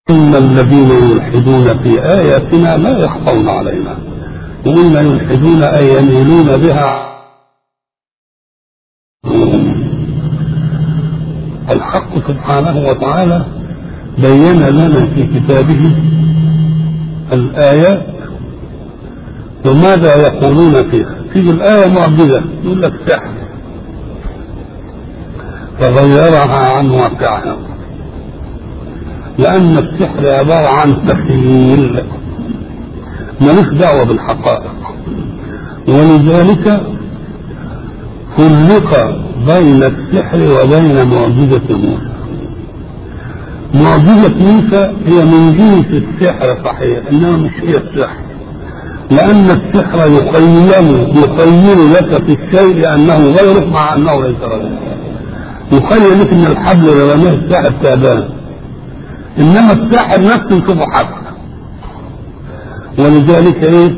إن الذين يلحدون في آياتنا لا يخفون علينا وقلنا يلحدون أي يميلون بها الحق سبحانه وتعالى بين لنا في كتابه الآيات وماذا يقولون فيها تيجي الآية معجزة يقول لك سحر فغيرها عن واقعها لأن السحر عبارة عن تخيل ملوش دعوة بالحقائق ولذلك فرق بين السحر وبين معجزة موسى معجزة موسى هي من جنس السحر صحيح إنما مش هي السحر لأن السحر يخيل يخيل لك في الشيء أنه غيرك مع أنه ليس غيرك يخيل لك أن الحبل اللي رماه الساحر تعبان إنما الساحر نفسه يشوفه حق ولذلك إيه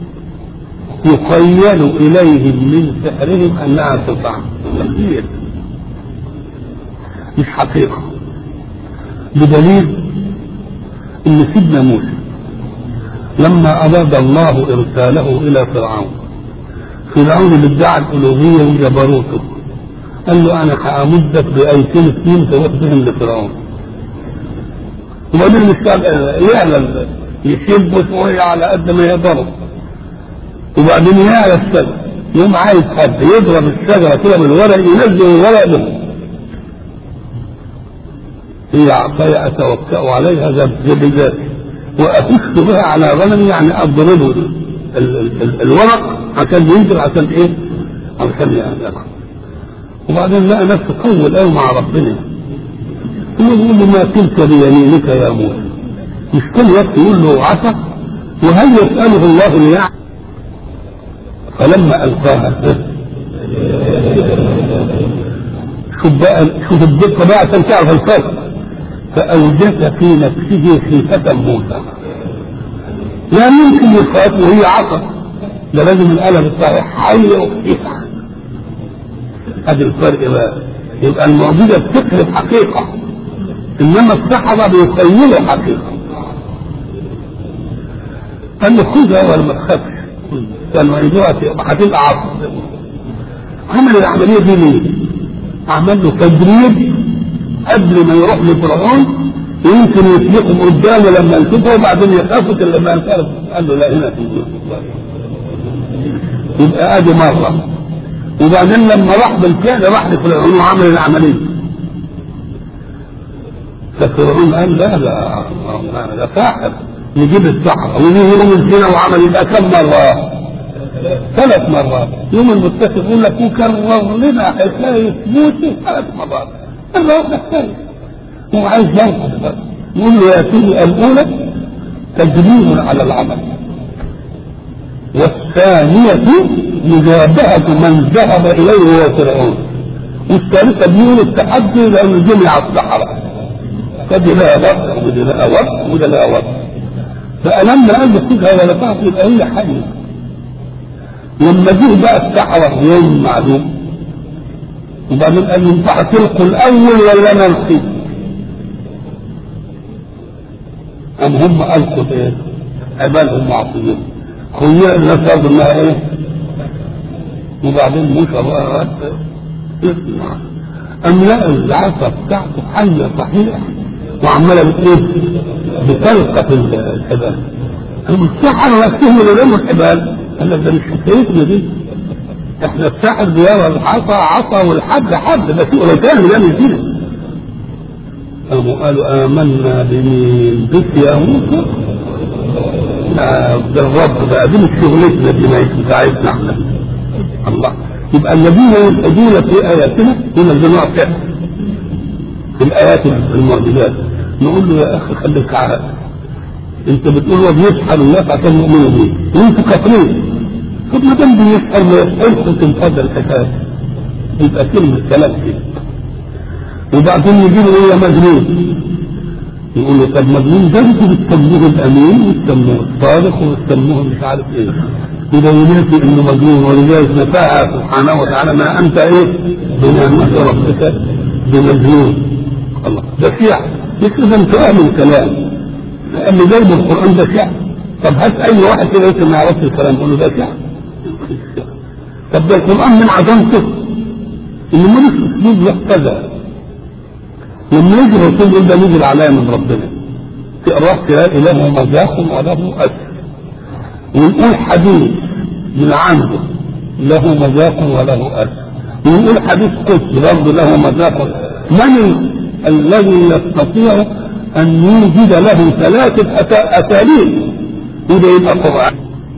يخيل إليهم من سحرهم أنها تطعم تخيل مش حقيقة بدليل ان سيدنا موسى لما اراد الله ارساله الى فرعون فرعون اللي ادعى الالوهيه وجبروته قال له انا هامدك بايتين اثنين تروح بهم لفرعون وبعدين يعلى يشب شويه على قد ما يقدر وبعدين يعلى الشجره يوم عايز حد يضرب الشجره كده بالورق ينزل الورق ده هي عصاي اتوكا عليها بذاتي واخش بها على غنمي يعني اضربه ال- ال- ال- الورق عشان ينزل عشان ايه؟ عشان يعني أكل. وبعدين لقى نفسه قوي قوي مع ربنا يقول له ما تلك بيمينك يا موسى مش كل وقت يقول له عصا وهل يسأله الله ليعلم فلما ألقاها شوف بقى شوف الدقة بقى عشان تعرف الفرق فأوجس في نفسه خيفة موسى لا يمكن يخاف وهي عصا ده لازم القلم الصحيح حي وخيفة هذا الفرق بقى يبقى المعجزة بتقلب حقيقة إنما السحرة بيخيلوا حقيقة قال له خذها ولا ما تخافش كان هتبقى عصا عمل العملية دي ليه؟ عمل له تدريب قبل ما يروح لفرعون ويمكن يسلكهم قدامه لما يشوفه وبعدين يخافوا لما ينصرف قال له لا هنا في يبقى ادي مره وبعدين لما راح بالفعل راح لفرعون وعمل العمليه ففرعون قال لا لا ده ساحر نجيب السحر ويجي يوم الزنا وعمل يبقى كم مره ثلاث مرات يوم المتفق يقول لك وكرر لنا حكايه موسى ثلاث مرات مرة واحدة كفاية هو عايز ينقص بقى يقول له يا سيدي الأولى تجريم على العمل والثانية مجابهة من ذهب إليه هو فرعون والثالثة بيقول التحدي لأن جمع السحرة فدي لها وقت ودي لها وقت ودي لها وقت فألم قال له خذها ولا تعطي يبقى هي حية لما جه بقى السحرة يوم معلوم وبعدين قال له انت هتلقوا الاول ولا انا القي؟ ام هم القوا ايه؟ عبالهم معصيين خير الناس يظن انها ايه؟ وبعدين موسى بقى رد يسمع ام لا العصا بتاعته حيه صحيح وعماله بتايه؟ بتلقى في الحبال السحر نفسهم اللي رموا الحبال قال لك ده مش حكايتنا دي احنا الساحر بيرى العصا عصا والحد حد ده في قريتان ده من كده قاموا قالوا آمنا بمين بك يا موسى ده الرب بقى دي مش شغلتنا دي ما بتاعتنا احنا الله يبقى الذين يلحدون في آياتنا ينزلوا فعل في الآيات المعجزات نقول له يا أخي خليك عارف أنت بتقول هو بيسحر الناس عشان يؤمنوا بيه وأنتوا كافرين طب ما دام بيسأل ما يسألش تنفذ الحكاية يبقى كلمة كلام كده وبعدين يجي له ايه مجنون يقول له طب مجنون ده انتوا بتسموه الامين وتسموه الصادق وتسموه مش عارف ايه يبقى ينافي انه مجنون ولذلك نفاها سبحانه وتعالى ما انت ايه بنعمة ربك بمجنون الله ده شيع اذا انت اهل الكلام اللي جايب القران ده شعر طب هات اي واحد كده يمكن ما يعرفش الكلام يقول له ده شعر طب ده القران من عظمته اللي ملوش اسلوب له كذا لما يجي الرسول يقول ده نزل عليا من ربنا تقراه تلاقي له مذاق وله اثر ونقول حديث من عنده له مذاق وله اثر ونقول حديث قدسي برضه له مذاق من ال- الذي يستطيع ان يوجد له ثلاثه أتا- اساليب وده يبقى قران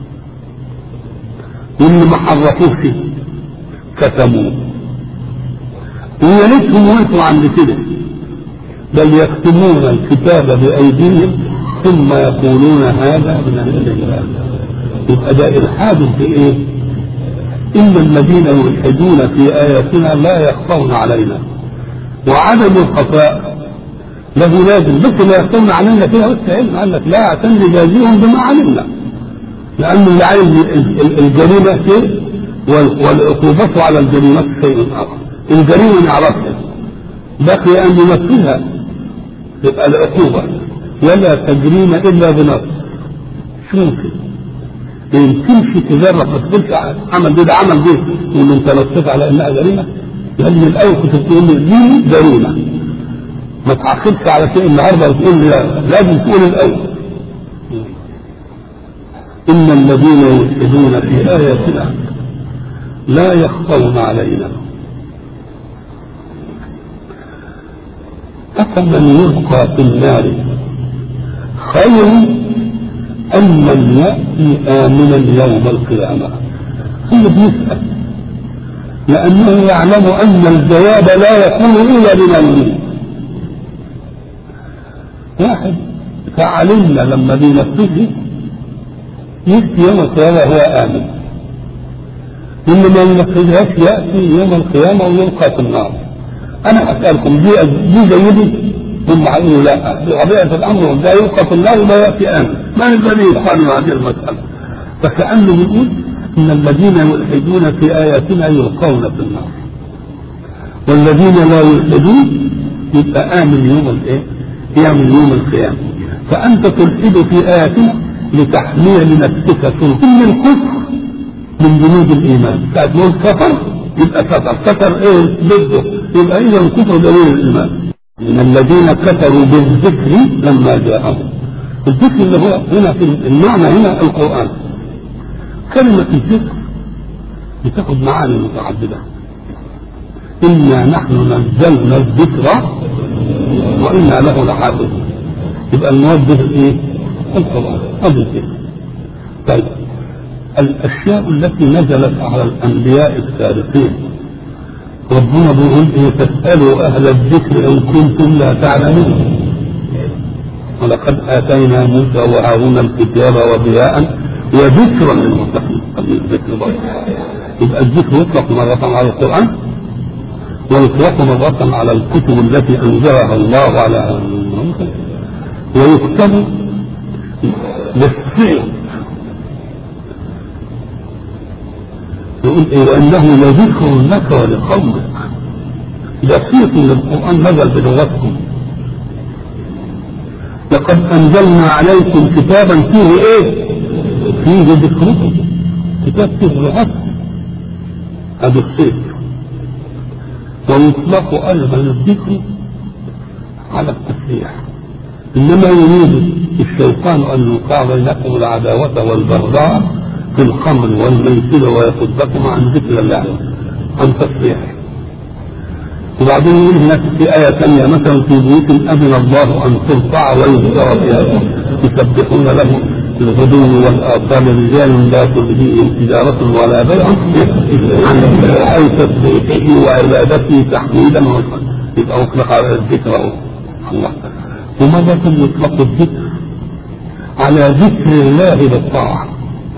واللي ما حرفوش كتموه ويا ريتهم وقفوا عند كده بل يكتمون الكتاب بأيديهم ثم يقولون هذا من عند الله يبقى ده إلحاد في إيه؟ إن الذين يلحدون في آياتنا لا يخفون علينا وعدم الخفاء له لازم بس لا يخفون علينا فيها بس علم قال لك لا عشان نجازيهم بما علمنا لأن اللي عايز ال- ال- الجريمة شيء وال- والعقوبة على الجريمة شيء آخر الجريمة نعرفها بقي أن ينفذها تبقى العقوبة ولا تجريم إلا بنص شو ممكن ما يمكنش تجرب ما تقولش عمل ده ده عمل ده وان انت نصيت على انها جريمه لان من الاول كنت بتقول لي دي جريمه ما تعاقبش على شيء النهارده وتقول لي لا لازم تقول الاول ان الذين يلحدون في اياتنا لا يخفون علينا أفمن يلقى في النار خير أم من يأتي آمنا يوم القيامة هو بيسأل لأنه يعلم أن الجواب لا يكون إلا لمن واحد فعلمنا لما بينفذه يأتي يوم القيامة هو آمن إن ما ينفذهاش يأتي يوم القيامة ويلقى في النار انا اسالكم دي دي زي دي هم قالوا لا بطبيعه الامر ده يلقى في النار ولا ياتي امن من الذي يفعل هذه المساله فكانه يقول ان الذين يلحدون في اياتنا يلقون في النار والذين لا يلحدون يبقى امن يوم الايه؟ يوم يوم القيامه فانت تلحد في اياتنا لتحميل نفسك كل الكفر من جنود الايمان ساعه ما قلت كفر يبقى كفر كفر ايه ضده يبقى اذا الكفر دليل الايمان من الذين كفروا بالذكر لما جاءهم الذكر اللي هو هنا في المعنى هنا القران كلمه الذكر بتاخد معاني متعدده انا نحن نزلنا الذكر وانا له لحافظون يبقى المراد به ايه؟ القران هذا الذكر طيب الاشياء التي نزلت على الانبياء السابقين ربنا بيقول ايه فاسالوا اهل الذكر ان كنتم لا تعلمون ولقد اتينا موسى وهارون الكتاب وضياء وذكرا للمتقين قبل الذكر برضه يبقى الذكر يطلق مرة على القرآن ويطلق مرة على الكتب التي أنزلها الله على موسى ويكتب للصيغ يقول إيه وإنه لذكر لك ولقومك لصيغ للقرآن نزل بلغتكم لقد أنزلنا عليكم كتابا فيه إيه؟ فيه ذكركم كتاب فيه لغتكم هذا الصيغ ويطلق أيضا الذكر على التسبيح إنما يريد الشيطان أن يوقع بينكم العداوة والبغضاء في الخمر والميسر ويصدكم عن ذكر الله عن تسبيحه وبعدين يقول هناك في آية ثانية مثلا في بيوت أذن الله أن ترفع ويذكر فيها يسبحون له الغدو والآصال رجال لا تلهيهم تجارة ولا بيع عن أي تسبيحه وعبادته تحميدا وصلا يبقى أطلق على الذكر الله ومرة يطلق الذكر على ذكر الله بالطاعة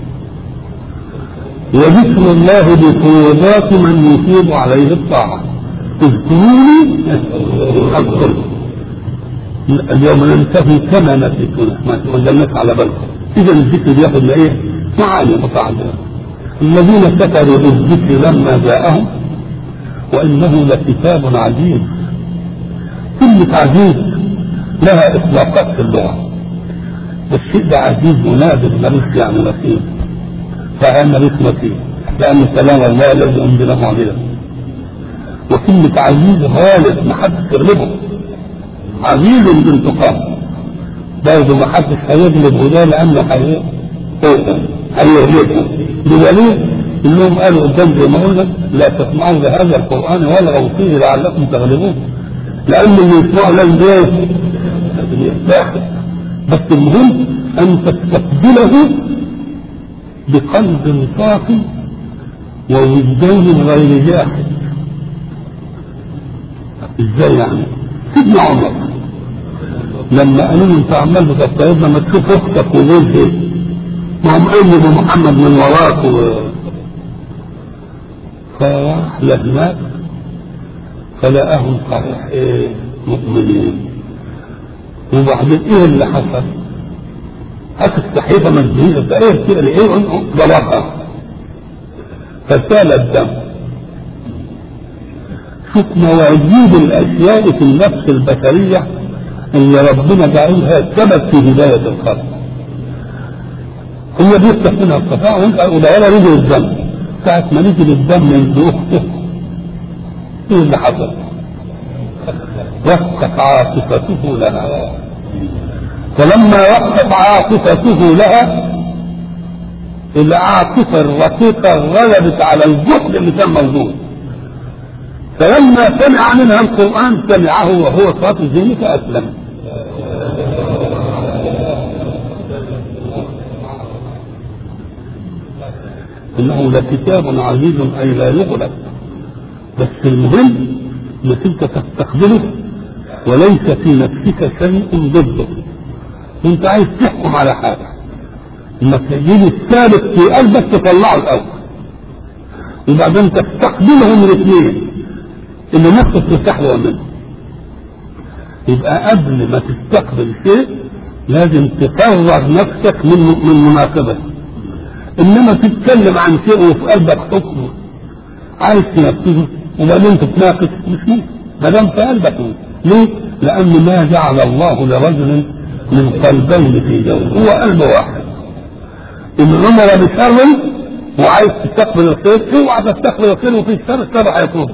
وذكر الله بفروضات من يفيض عليه الطاعة اذكروني اذكركم اليوم ننتهي كما نسيتنا ما تقدمناش على بالكم اذا الذكر بياخذ ايه معاني متعدده الذين كفروا بالذكر لما جاءهم وانه لكتاب عزيز كلمة عزيز لها اطلاقات في اللغة ده الشيء ده عزيز ونادر ملوش يعني مثيل فأنا ملوش مثيل لأن كلام الله الذي أنزله علينا وكلمة عزيز غالب ما حدش يغلبه عزيز بانتقام برضه ما حدش هيغلب وده لأنه هي- هيغلبها بدليل انهم قالوا قدام زي ما قلنا لا تسمعوا لهذا القران والغوا فيه لعلكم تغلبون لان اللي يسمعوا لازم ايه؟ يستاخر بس المهم ان تستقبله بقلب صافي ووجدان غير جاحد ازاي يعني؟ سيدنا عمر لما قالوا له انت عمال بتطيبنا ما تشوف اختك وجوزها ما هم قايل محمد من وراك و... فراح لهناك فلقاهم صحيح ايه مؤمنين وبعدين ايه اللي حصل؟ هات الصحيفه مجهوله فايه كده ايه ضربها فسال الدم شوف مواجيد الاشياء في النفس البشريه اللي ربنا جعلها سبب في هدايه الخلق هي بيفتح منها الصفاء وانت وده ولا رجل الدم ساعة ما نزل الدم من اخته ايه اللي حصل؟ وقت عاطفته لها فلما وقت عاطفته لها العاطفة الرقيقة غلبت على الجهد اللي كان موجود فلما سمع منها القرآن سمعه وهو صافي ذهنه فأسلم انه لكتاب عزيز اي لا يغلب بس المهم انك انت تستقبله وليس في نفسك شيء ضده انت عايز تحكم على حاجه لما تجيب الثابت في قلبك تطلعه الاول وبعدين تستقبلهم الاثنين اللي نفسك ترتاح له منه يبقى قبل ما تستقبل شيء لازم تفرغ نفسك من من مناقبته انما تتكلم عن شيء وفي قلبك حكم عايز تنفذه وبعدين تتناقش مش ممكن ما دام في قلبك ليه؟ لان ما جعل الله لرجل من قلبين في جوفه هو قلب واحد ان امر بشر وعايز تستقبل الخير اوعى تستقبل الخير وفي الشر الشر هيطلبه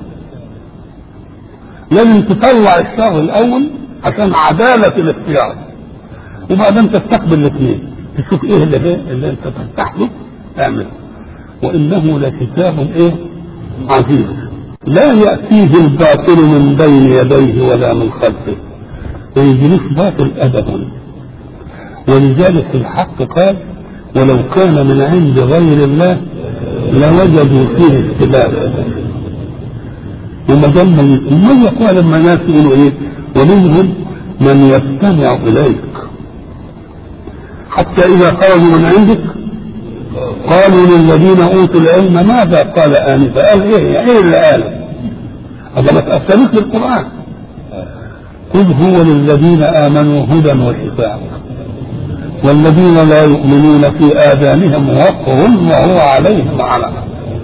لازم تطلع الشر الاول عشان عداله الاختيار وبعدين تستقبل الاثنين تشوف ايه اللي فيه اللي انت ترتاح له اعمل وانه لكتاب ايه عزيز لا ياتيه الباطل من بين يديه ولا من خلفه ما يجيلوش باطل ابدا ولذلك الحق قال ولو كان من عند غير الله لوجدوا فيه اختلافا وما دام من يقول لما الناس يقولوا ايه ومنهم من يستمع اليك حتى إذا خرجوا من عندك قالوا للذين أوتوا العلم ماذا قال آنفا قال إيه إيه اللي قال هذا ما تأثرش بالقرآن قل هو للذين آمنوا هدى وشفاء والذين لا يؤمنون في آذانهم وقر وهو عليهم علم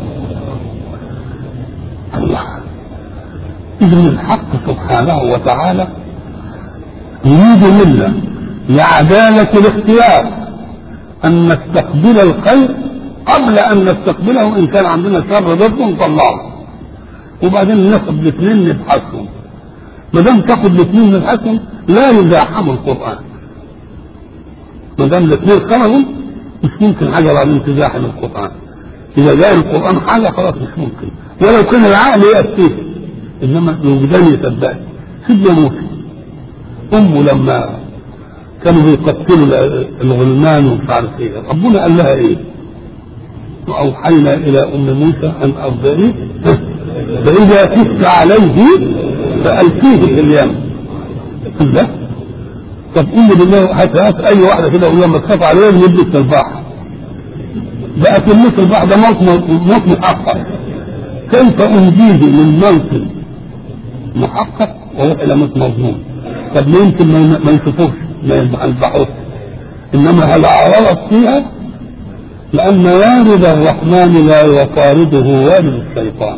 الله إذن الحق سبحانه وتعالى يريد منا لعدالة الاختيار أن نستقبل الخير قبل أن نستقبله إن كان عندنا شر ضده نطلعه وبعدين ناخد الاثنين نبحثهم ما دام تاخد الاثنين نبحثهم لا يزاحم القرآن ما دام الاثنين خرجوا مش ممكن حاجة بعدين تزاحم القرآن إذا جاء القرآن حاجة خلاص مش ممكن ولو كان العقل يأتيه إنما الوجدان يصدقه سيدنا موسى أمه لما كانوا بيقتلوا الغلمان ومش عارف ايه ربنا قال لها ايه واوحينا الى ام موسى ان ارضعيه فاذا خفت عليه فالقيه في اليم لا طب قول لي بالله هات هات اي واحده كده قول لما تخاف عليه نبني في البحر بقت الموت البحر ده موت موت محقق كيف انجيه من موت محقق وروح الى موت مظنون طب ليه يمكن ما يشوفوش ما يذبحوش انما هل عرضت فيها لان وارد الرحمن لا يطارده وارد الشيطان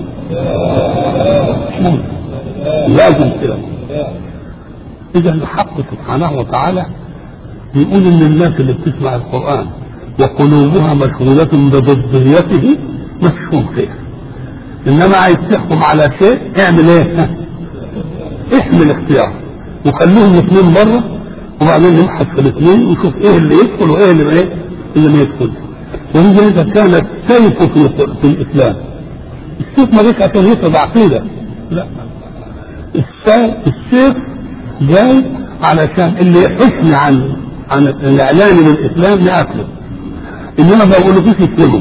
لازم كده اذا الحق سبحانه وتعالى يقول ان الناس اللي بتسمع القرآن وقلوبها مشغولة بضديته مفهوم خير انما عايز تحكم على شيء اعمل ايه؟ احمل اختيار وخليهم الاثنين بره وبعدين نبحث في الاثنين ونشوف ايه اللي يدخل وايه اللي ايه اللي ما يدخلش ولذلك كان السيف في, في الاسلام السيف ما جاش عشان يفرض عقيده لا السيف جاي علشان اللي يحسني عن عن الاعلان بالاسلام ياكله انما ما بقولكوش يسلموا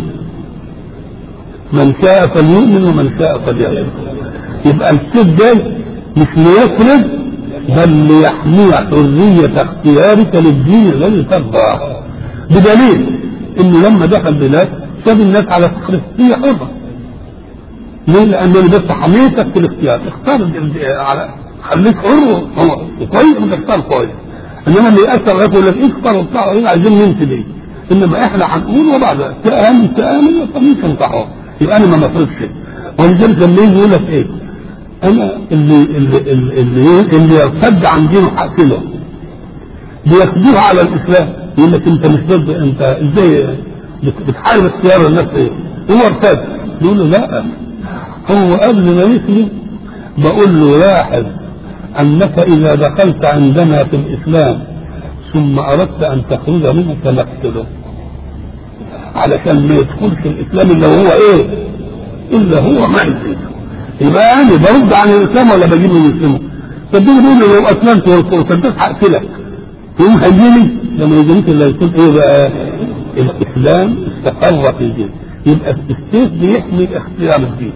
من شاء فليؤمن ومن شاء فليكفر يبقى السيف جاي مش ليفرض بل ليحمي حرية اختيارك للدين الذي ترضاه بدليل انه لما دخل بلاد ساب الناس على فكرة هي حرة ليه؟ لأنه بس حميتك في الاختيار اختار على خليك حر هو كويس وتختار كويس انما اللي يأثر يقول لك اختار وبتاع ايه عايزين نمشي ليه؟ انما احنا هنقول وبعد تآمن تآمن فمش تنفعه يبقى انا ما مفرضش ولذلك لما يجي يقول لك ايه؟ انا اللي اللي اللي اللي, اللي يرتد عن دينه حاكمه بياخدوه على الاسلام يقول لك انت مش ضد انت ازاي بتحارب اختيار الناس ايه؟ هو ارتد يقول له لا هو قبل ما يسلم بقول له لاحظ انك اذا دخلت عندنا في الاسلام ثم اردت ان تخرج منه فنقتله علشان ما يدخلش الاسلام الا هو ايه؟ الا هو معزي يبقى انا برد عن الاسلام ولا بجيب من الاسلام فالدين بيقول لي لو اسلمت وارتدت هقتلك يقوم هيجيني لما يجينيش الا يكون ايه بقى الاسلام استقر في الدين يبقى السيف بيحمي اختيار الدين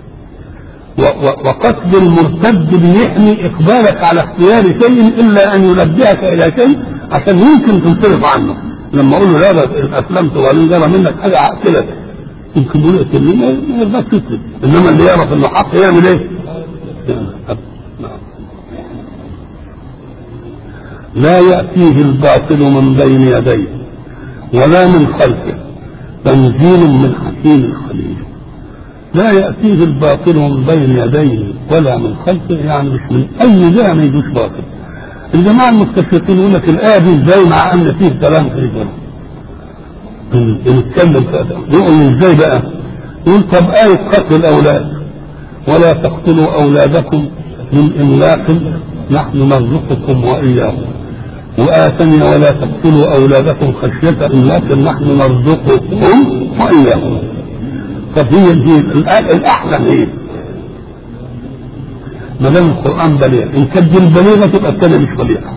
وقتل المرتد بيحمي اقبالك على اختيار شيء الا ان ينبهك الى شيء عشان يمكن تنصرف عنه لما اقول له لا اسلمت وبعدين جرى منك حاجه هقتلك يمكن يقول اقتلني ما يرضاش يسلم انما اللي يعرف انه حق يعمل ايه؟ لا يأتيه الباطل من بين يديه ولا من خلفه تنزيل من حكيم خليل لا يأتيه الباطل من بين يديه ولا من خلفه يعني مش من أي جهة ما يجوش باطل الجماعة المستشرقين يقول لك الآية دي ازاي مع أن فيه كلام في الجنة بنتكلم يقول ازاي بقى؟ يقول طب آية قتل الأولاد ولا تقتلوا أولادكم من إملاق نحن نرزقكم وإياهم وآتني ولا تقتلوا أولادكم خشية إملاق نحن نرزقكم وإياهم طب هي دي الأحلى هي ما دام القرآن بليغ إن كانت دي البليغة تبقى الثانية مش بليغة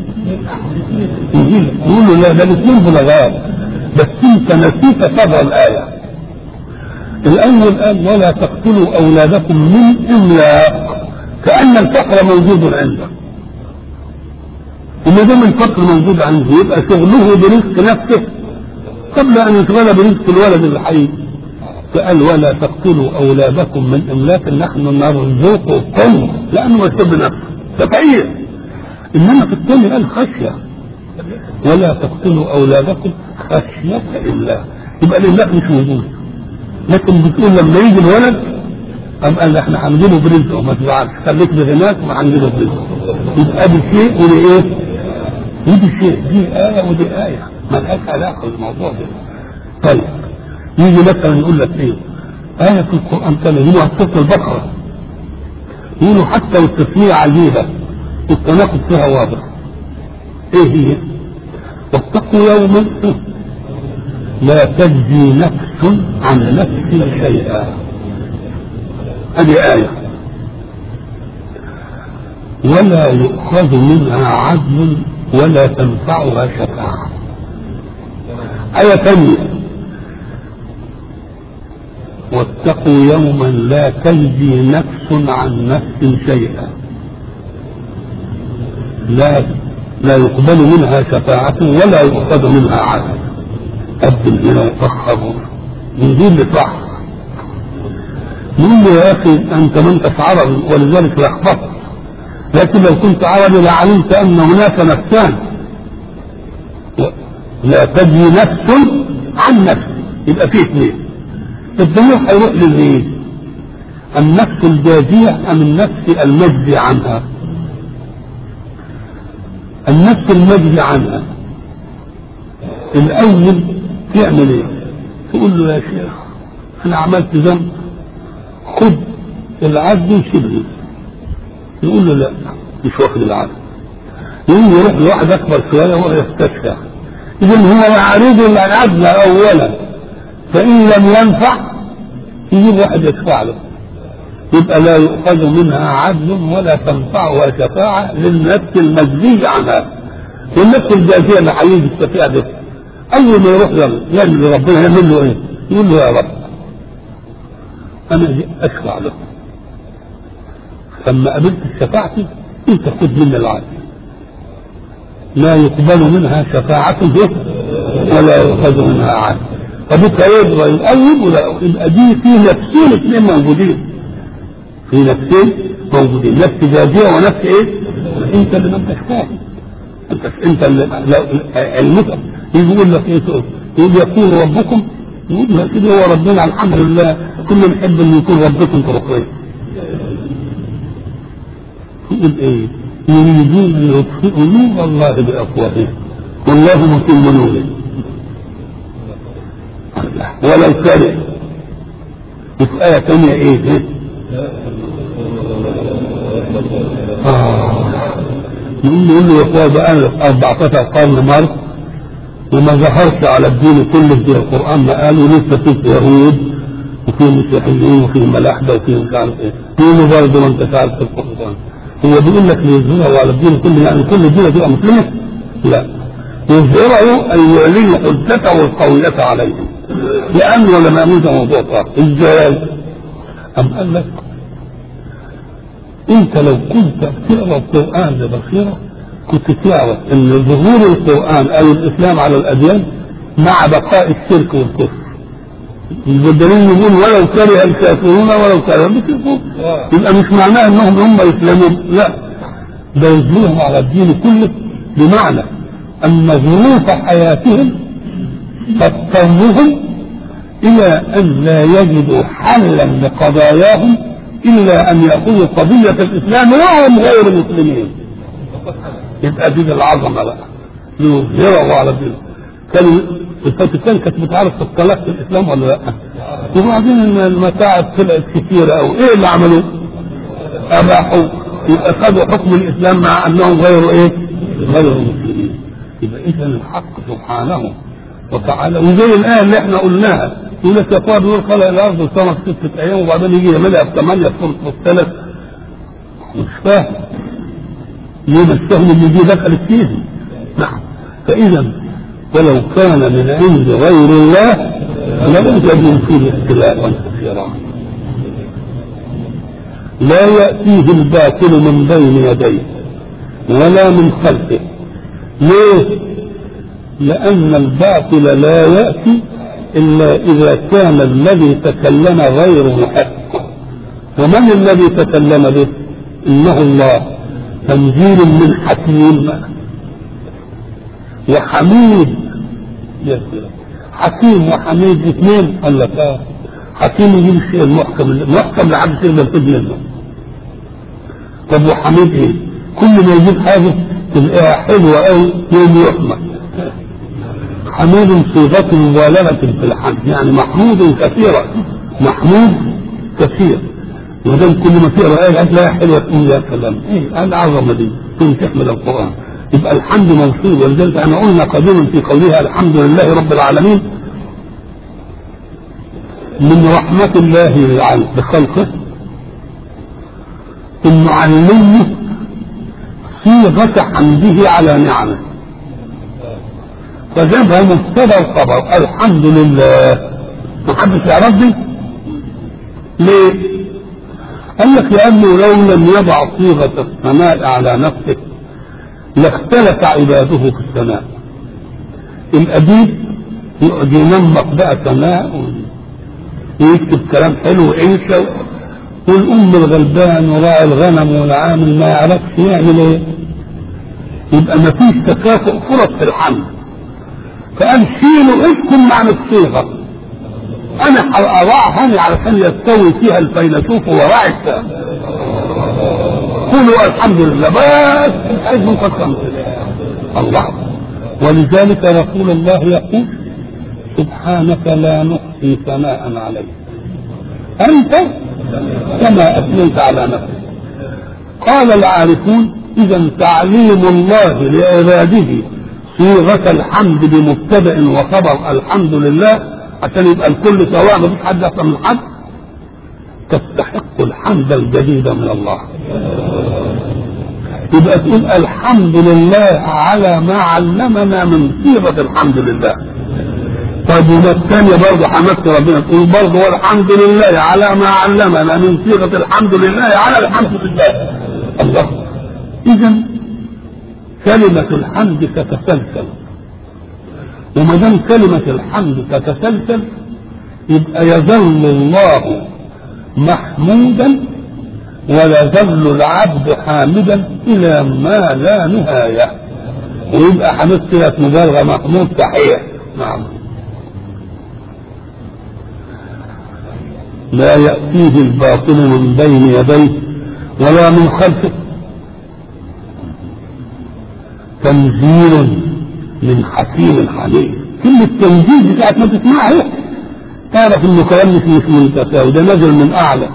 يقول له لا ده الاثنين بلغاء بس انت نسيت تبع الآية الأول قال ولا تقتلوا أولادكم من إملاق كأن الفقر موجود عنده وما دام الفقر موجود عنده يبقى شغله برزق نفسه قبل أن يشغل برزق الولد اللي حي فقال ولا تقتلوا أولادكم من إملاق نحن نرزقكم لأنه مسبب نفسه تفعيل إنما في الثاني قال خشية ولا تقتلوا أولادكم خشية إلا يبقى الإملاق مش موجود لكن بتقول لما يجي الولد أم قال احنا هنجيبه برزقه ما تزعلش خليك بغناك وهنجيبه برزقه يبقى دي شيء ودي ايه؟ ودي شيء دي آية ودي آية ما لهاش علاقة بالموضوع ده طيب يجي مثلا يقول لك ايه؟ آية في القرآن كان يقولوا سورة البقرة يقولوا حتى والتسمية عجيبة والتناقض فيها واضح ايه هي؟ واتقوا يوما لا تجزي نفس عن نفس شيئا هذه آية ولا يؤخذ منها عدل ولا تنفعها شفاعة آية ثانية واتقوا يوما لا تجزي نفس عن نفس شيئا لا لا يقبل منها شفاعة ولا يؤخذ منها عدل قدم هنا وفخر من دي اللي صح يقول له يا اخي انت ما انتش عربي ولذلك لخبطت لكن لو كنت عربي لعلمت ان هناك نفسان لا تجي نفس عن نفس يبقى فيه اثنين الضمير هيروح للايه؟ النفس الجازية ام النفس المجزي عنها؟ النفس المجزي عنها الاول تعمل ايه تقول له يا شيخ انا عملت ذنب خد العدل وسيبني يقول له لا مش واخد العدل يقوم يروح لواحد اكبر شويه وهو يستشفى اذا هو يعرض العدل اولا فان لم ينفع يجيب واحد يدفع له يبقى لا يؤخذ منها عدل ولا تنفعها شفاعة للنفس المجزية عنها والنفس الجازية اللي هيجي الشفيع ده أول ما يروح يعمل لربنا يعمل له إيه؟ يقول له يا رب أنا أشفع له لما قابلت شفاعتي أنت خذ مني العدل لا يقبل منها شفاعة ولا يؤخذ منها عدل فبك يبغى يقوم ولا يبقى دي في نفسين اثنين موجودين في نفسين موجودين نفس جازية ونفس ايه؟ انت اللي ما انتش فاهم انت انت اللي علمك يجي يقول لك ايه تقول يقول يكون ربكم يقول لك كده هو ربنا الحمد لله كلنا نحب ان يكون ربكم ترقيه يقول ايه؟ يريدون ان يطفئوا نور الله بافواههم والله متم نوره ولو كره وفي آية ثانية إيه؟ آه. يقول له يقول له يا اخويا بقى أنا 14 قرن مر وما ظهرش على الدين كله زي القرآن ما قالوا لسه في يهود وفي مسيحيين وفي ملاحدة وفي مش عارف ايه يقول له برضه ما انت عارف في القرآن هو بيقول لك ليظهره على الدين كله يعني كل الدين تبقى مسلمة؟ لا يظهره أن يعلن حجته القوية عليهم لأنه لما يموت موضوع طار إزاي؟ أم قال لك أنت لو كنت تقرأ القرآن ببصيرة كنت تعرف أن ظهور القرآن أو الإسلام على الأديان مع بقاء الشرك والكفر الدليل يقول ولو كره الكافرون ولو كره المشركون يبقى مش معناه انهم هم يسلمون لا ده يظهرهم على الدين كله بمعنى ان ظروف حياتهم تضطرهم الى ان لا يجدوا حلا لقضاياهم الا ان ياخذوا قضيه الاسلام وهم غير مسلمين يبقى دين العظمه بقى ليظهره على الدين كانوا الفاتيكان كانت بتعرف الطلاق في الاسلام ولا لا؟ وبعدين المتاعب طلعت كثيره او ايه اللي عملوه؟ اباحوا يبقى خدوا حكم الاسلام مع انهم غير ايه؟ غير مسلمين يبقى اذا الحق سبحانه وتعالى وزي الايه اللي احنا قلناها يقول لك يا اخوان بيقول خلق الارض والسماء في سته ايام وبعدين يجي يعملها في ثمانيه في الثلاث مش فاهم ليه مش فاهم ان دي دخلت فيه نعم فاذا ولو كان من عند غير الله لوجدوا فيه اختلافا كثيرا لا يأتيه الباطل من بين يديه ولا من خلفه ليه؟ لأن الباطل لا يأتي إلا إذا كان الذي تكلم غير محق ومن الذي تكلم به؟ إنه الله تنزيل من حكيم وحميد حكيم وحميد اثنين قال لك اه حكيم يجيب الشيء المحكم المحكم لحد شيء يقدر منه طب وحميد ايه؟ كل ما يجيب حاجه تلاقيها حلوه قوي يوم يحمد حميد صيغة مبالغة في الحمد يعني محمود كثيرا محمود كثير ما دام كل ما تقرا ايه هتلاقيها حلوه تقول يا سلام ايه العظمه دي ثم تحمل القران يبقى الحمد منصوب ولذلك انا قلنا قديما في قولها الحمد لله رب العالمين من رحمة الله بخلقه انه علمه صيغة حمده على نعمه فجابها مبتدا الخبر الحمد لله ما حدش يعرف دي ليه؟ قال لك لانه لو لم يضع صيغة الثناء على نفسه لاختلف عباده في الثناء الأديب يقعد ينمق بقى ثناء ويكتب كلام حلو وعيشة والأم الغلبان وراعي الغنم والعامل ما يعرفش يعمل ايه يبقى ما فيش تكافؤ فرص في الحمل فقال شيلوا اسكن معنى الصيغة أنا أضعها أنا علشان يستوي فيها الفيلسوف وراعي السام قولوا الحمد لله بس عايز من قسم الله ولذلك رسول الله يقول سبحانك لا نحصي ثناء عليك أنت كما أثنيت على نفسك قال العارفون إذا تعليم الله لعباده صيغة الحمد بمبتدأ وخبر الحمد لله عشان يبقى الكل سواء ما فيش حد أحسن من حد تستحق الحمد الجديد من الله يبقى تقول الحمد لله على ما علمنا من صيغة الحمد لله طيب وما الثانية برضه حمدت ربنا تقول برضه والحمد لله على ما علمنا من صيغة الحمد لله على الحمد لله الله إذا كلمة الحمد تتسلسل وما دام كلمة الحمد تتسلسل يبقى يظل الله محمودا ولا يظل العبد حامدا إلى ما لا نهاية ويبقى حمد صيغة مبالغة محمود صحيح نعم لا يأتيه الباطل من بين يديه ولا من خلفه تنزيل من حكيم حميد كلمة تنزيل بتاعت ما تسمعها تعرف انه كلام مش مش منتفى وده نزل من اعلى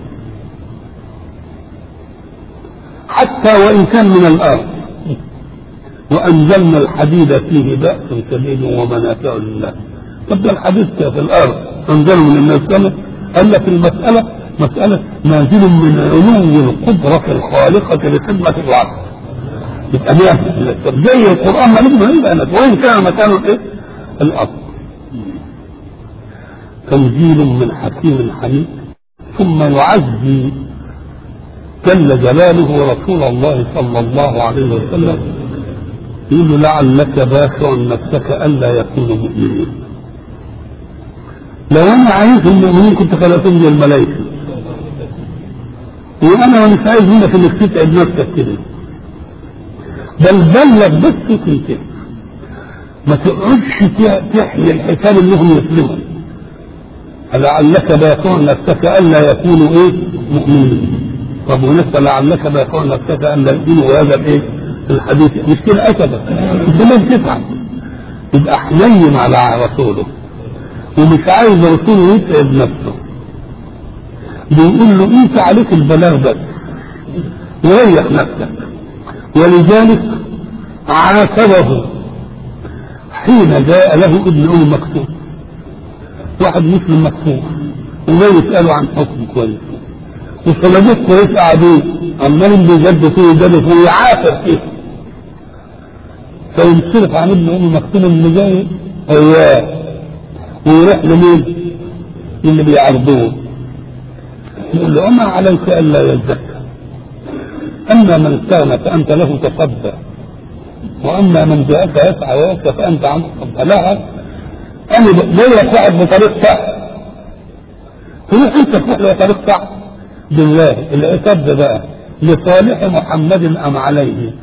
حتى وان كان من الارض وانزلنا الحديد فيه باس شديد ومنافع لله طب ده الحديد في الارض انزله من السماء قال لك المساله مساله نازل من علو القدره الخالقه لخدمه العبد يبقى نازل طب زي القران ما نجم يبقى نازل وان كان مكانه الايه؟ الارض تنزيل من حكيم حميد ثم يعزي جل جلاله رسول الله صلى الله عليه وسلم يقول له لعلك باخع نفسك الا يكونوا مؤمنين لو انا عايز المؤمنين كنت خلقتهم زي الملائكه وانا مش عايز منك انك تتعب نفسك كده بل بلغ بس كده ما تقعدش تحيي الحساب انهم يسلموا لعلك باخع نفسك الا يكونوا ايه مؤمنين طب ونسى لعلك باخع نفسك الا يكونوا هذا الايه الحديث مش كده ابدا انت لازم تتعب يبقى حنين على رسوله ومش عايز رسوله يتعب نفسه بيقول له انت عليك البلاغ بس وريح نفسك ولذلك عاتبه حين جاء له ابن ام مكتوم واحد مسلم مكتوم وجاي يساله عن حكم كويس وصلابات كويس قاعدين عمالين بيجدوا فيه يجدوا فيه يعافر فيه فينصرف عن ابن ام مكتوم اللي جاي اياه ويروح لمين؟ اللي بيعرضوه يقول له وما عليك الا يزكى اما من استغنى فانت له تصدى واما من جاءك يسعى ويسعى فانت عنه لها انا ليا قاعد بطريق صح تروح انت تروح له طريق صح بالله العتاب ده بقى لصالح محمد ام عليه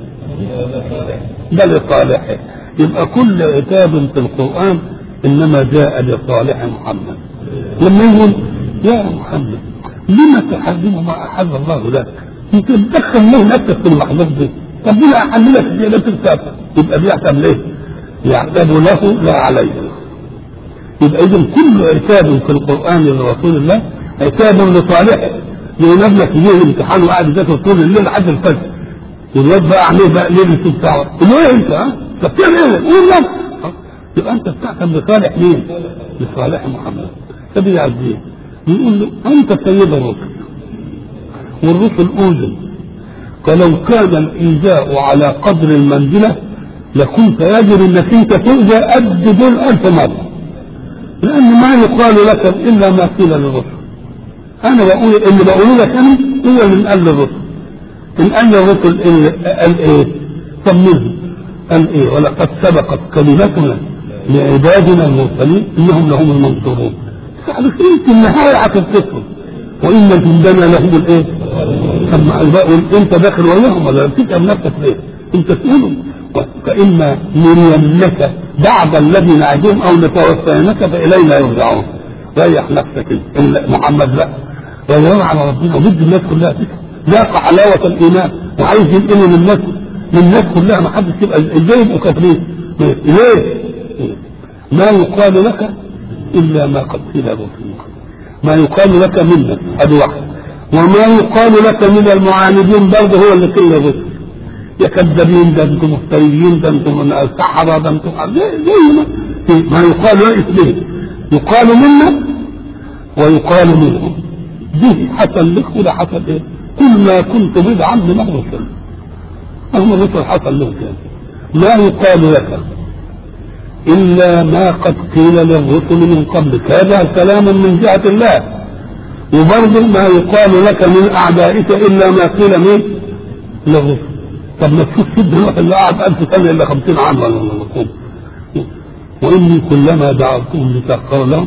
ده لصالحه يبقى كل عتاب في القران انما جاء لصالح محمد لما يقول يا محمد لما تحرم ما احل الله لك انت تدخل له نفسك في اللحظات دي طب ليه احل لك دي لا تكتب يبقى بيعتب ليه؟ يعتب له لا عليه يبقى اذا كل عتاب في القران لرسول الله عتاب لصالحه لان ابنك يجي الامتحان وقاعد يذاكر طول الليل لحد الفجر والواد بقى عليه بقى ليل الست ساعه قول له ايه انت ها؟ طب بتعمل ايه؟ قول له يبقى انت بتعتب لصالح مين؟ لصالح محمد فبيعزيه يقول له انت سيد الرسل والرسل اوذوا فلو كان الايذاء على قدر المنزله لكنت يجب انك انت تؤذى قد دول الف مره لان ما يقال لك الا ما قيل للرسل انا بقول اللي بقوله لك انا هو اللي قال للرسل ان قال للرسل قال ايه طمنه قال ايه ولقد سبقت كلمتنا لعبادنا المرسلين انهم لهم المنصورون في النهايه هتتصل وان جندنا لهم الايه؟ طب انت داخل وياهم ولا بتتعب نفسك ليه؟ انت تقولهم فاما نرينك بعد الذي نعدهم او نتوفينك فالينا يرجعون ريح نفسك انت محمد لا رجعون على ربنا وبد الناس كلها تفهم ذاق حلاوه الايمان وعايز ينقله للناس للناس كلها ما حدش يبقى ازاي يبقوا كافرين ليه؟ ما يقال لك إلا ما قد قيل لرسولك ما يقال لك منا هذه واحد وما يقال لك من المعاندين برضه هو اللي قيل لرسول يا كذابين ده انتم مفتريين ده انتم سحرة ده انتم زي ما ما يقال لا اسمه يقال منا ويقال منهم دي حصل لك وده حصل ايه كل ما كنت بدعا من الرسل هم الرسل حصل لهم كده ما يقال لك إلا ما قد قيل للرسل من قبلك هذا كلام من جهة الله وبرضه ما يقال لك من أعدائك إلا ما قيل من للرسل طب ما تشوف سيدنا نوح اللي قعد 1000 سنة إلا 50 عام ولا نقوم وإني كلما دعوتهم لتغفر لهم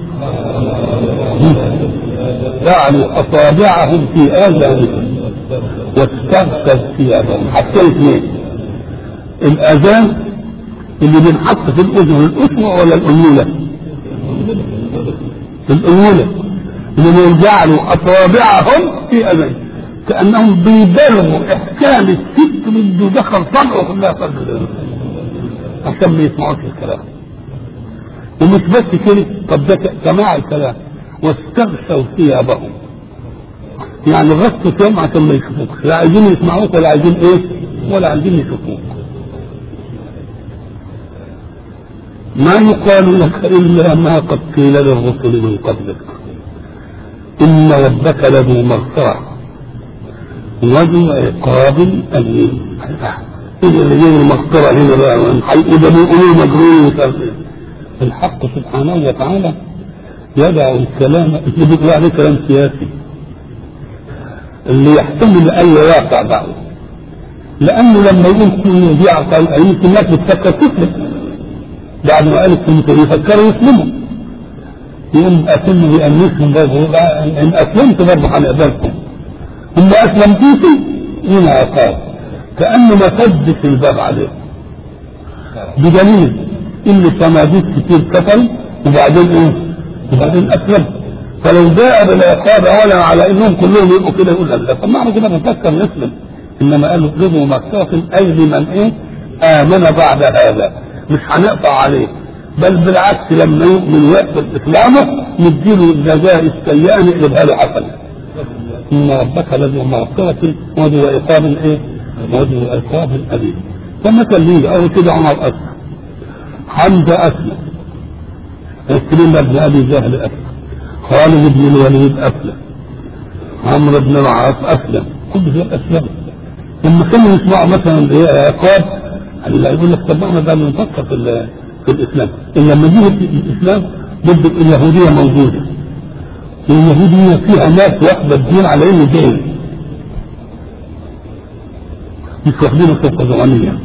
جعلوا أصابعهم في آذانهم واستغفر ثيابهم حتى الاثنين الأذان اللي بينحط في الأذن الأسوة ولا الأنولة؟ الأنولة اللي جعلوا أصابعهم في أذانهم كأنهم بيبالغوا إحكام الست بده دخل طبعه كلها صدر عشان ما يسمعوش الكلام ومش بس كده طب ده سماع الكلام واستغشوا ثيابهم يعني غطوا ثيابهم عشان ما يشوفوك لا عايزين يسمعوك ولا عايزين ايه ولا عايزين يشوفوك ما يقال لك الا ما قد قيل للرسل من قبلك ان ربك لذو مغفره وذو عقاب أليم إذا اللي جاي المغفرة هنا بقى وده بيقولوا مجنون ومش الحق سبحانه وتعالى يدع الكلام اللي بيقول عليه كلام سياسي اللي يحتمل أي واقع بعده لأنه لما يقول كل دي عقل يمكن الناس بتفكر تسلم بعد ما قالت كلمة يفكروا يسلموا يقوم أسلم بأنسهم برضه إن أسلمت برضه هنقبلكم ثم اسلمتوش هنا عقاب كانه ما سدش الباب عليهم بدليل ان صناديق كتير كفروا وبعدين ايه؟ وبعدين اسلموا فلو جاء بالعقاب اولا على انهم كلهم يبقوا كده يقول لا طب معنى كده بنفكر نسلم انما قالوا اطلبوا مغفرة اي لمن ايه؟ امن بعد هذا مش هنقطع عليه بل بالعكس لما يؤمن ويقبل اسلامه نديله الجزاء السيئه نقلبها له حسنه إن ربك لذو مغفرة وذو عقاب إيه؟ وذو عقاب أليم فمثل لي أو كده عمر أسلم حمزة أسلم عكرمة بن أبي جهل أسلم خالد بن الوليد أسلم عمرو بن العاص أسلم كل دول أسلم لما كانوا يسمعوا مثلا عقاب اللي يقول لك طب احنا ده بنفكر في في الاسلام ان لما يجي الاسلام ضد اليهوديه موجوده اليهودية فيها ناس واخدة الدين على انه دين مش واخدينه فوق زمانية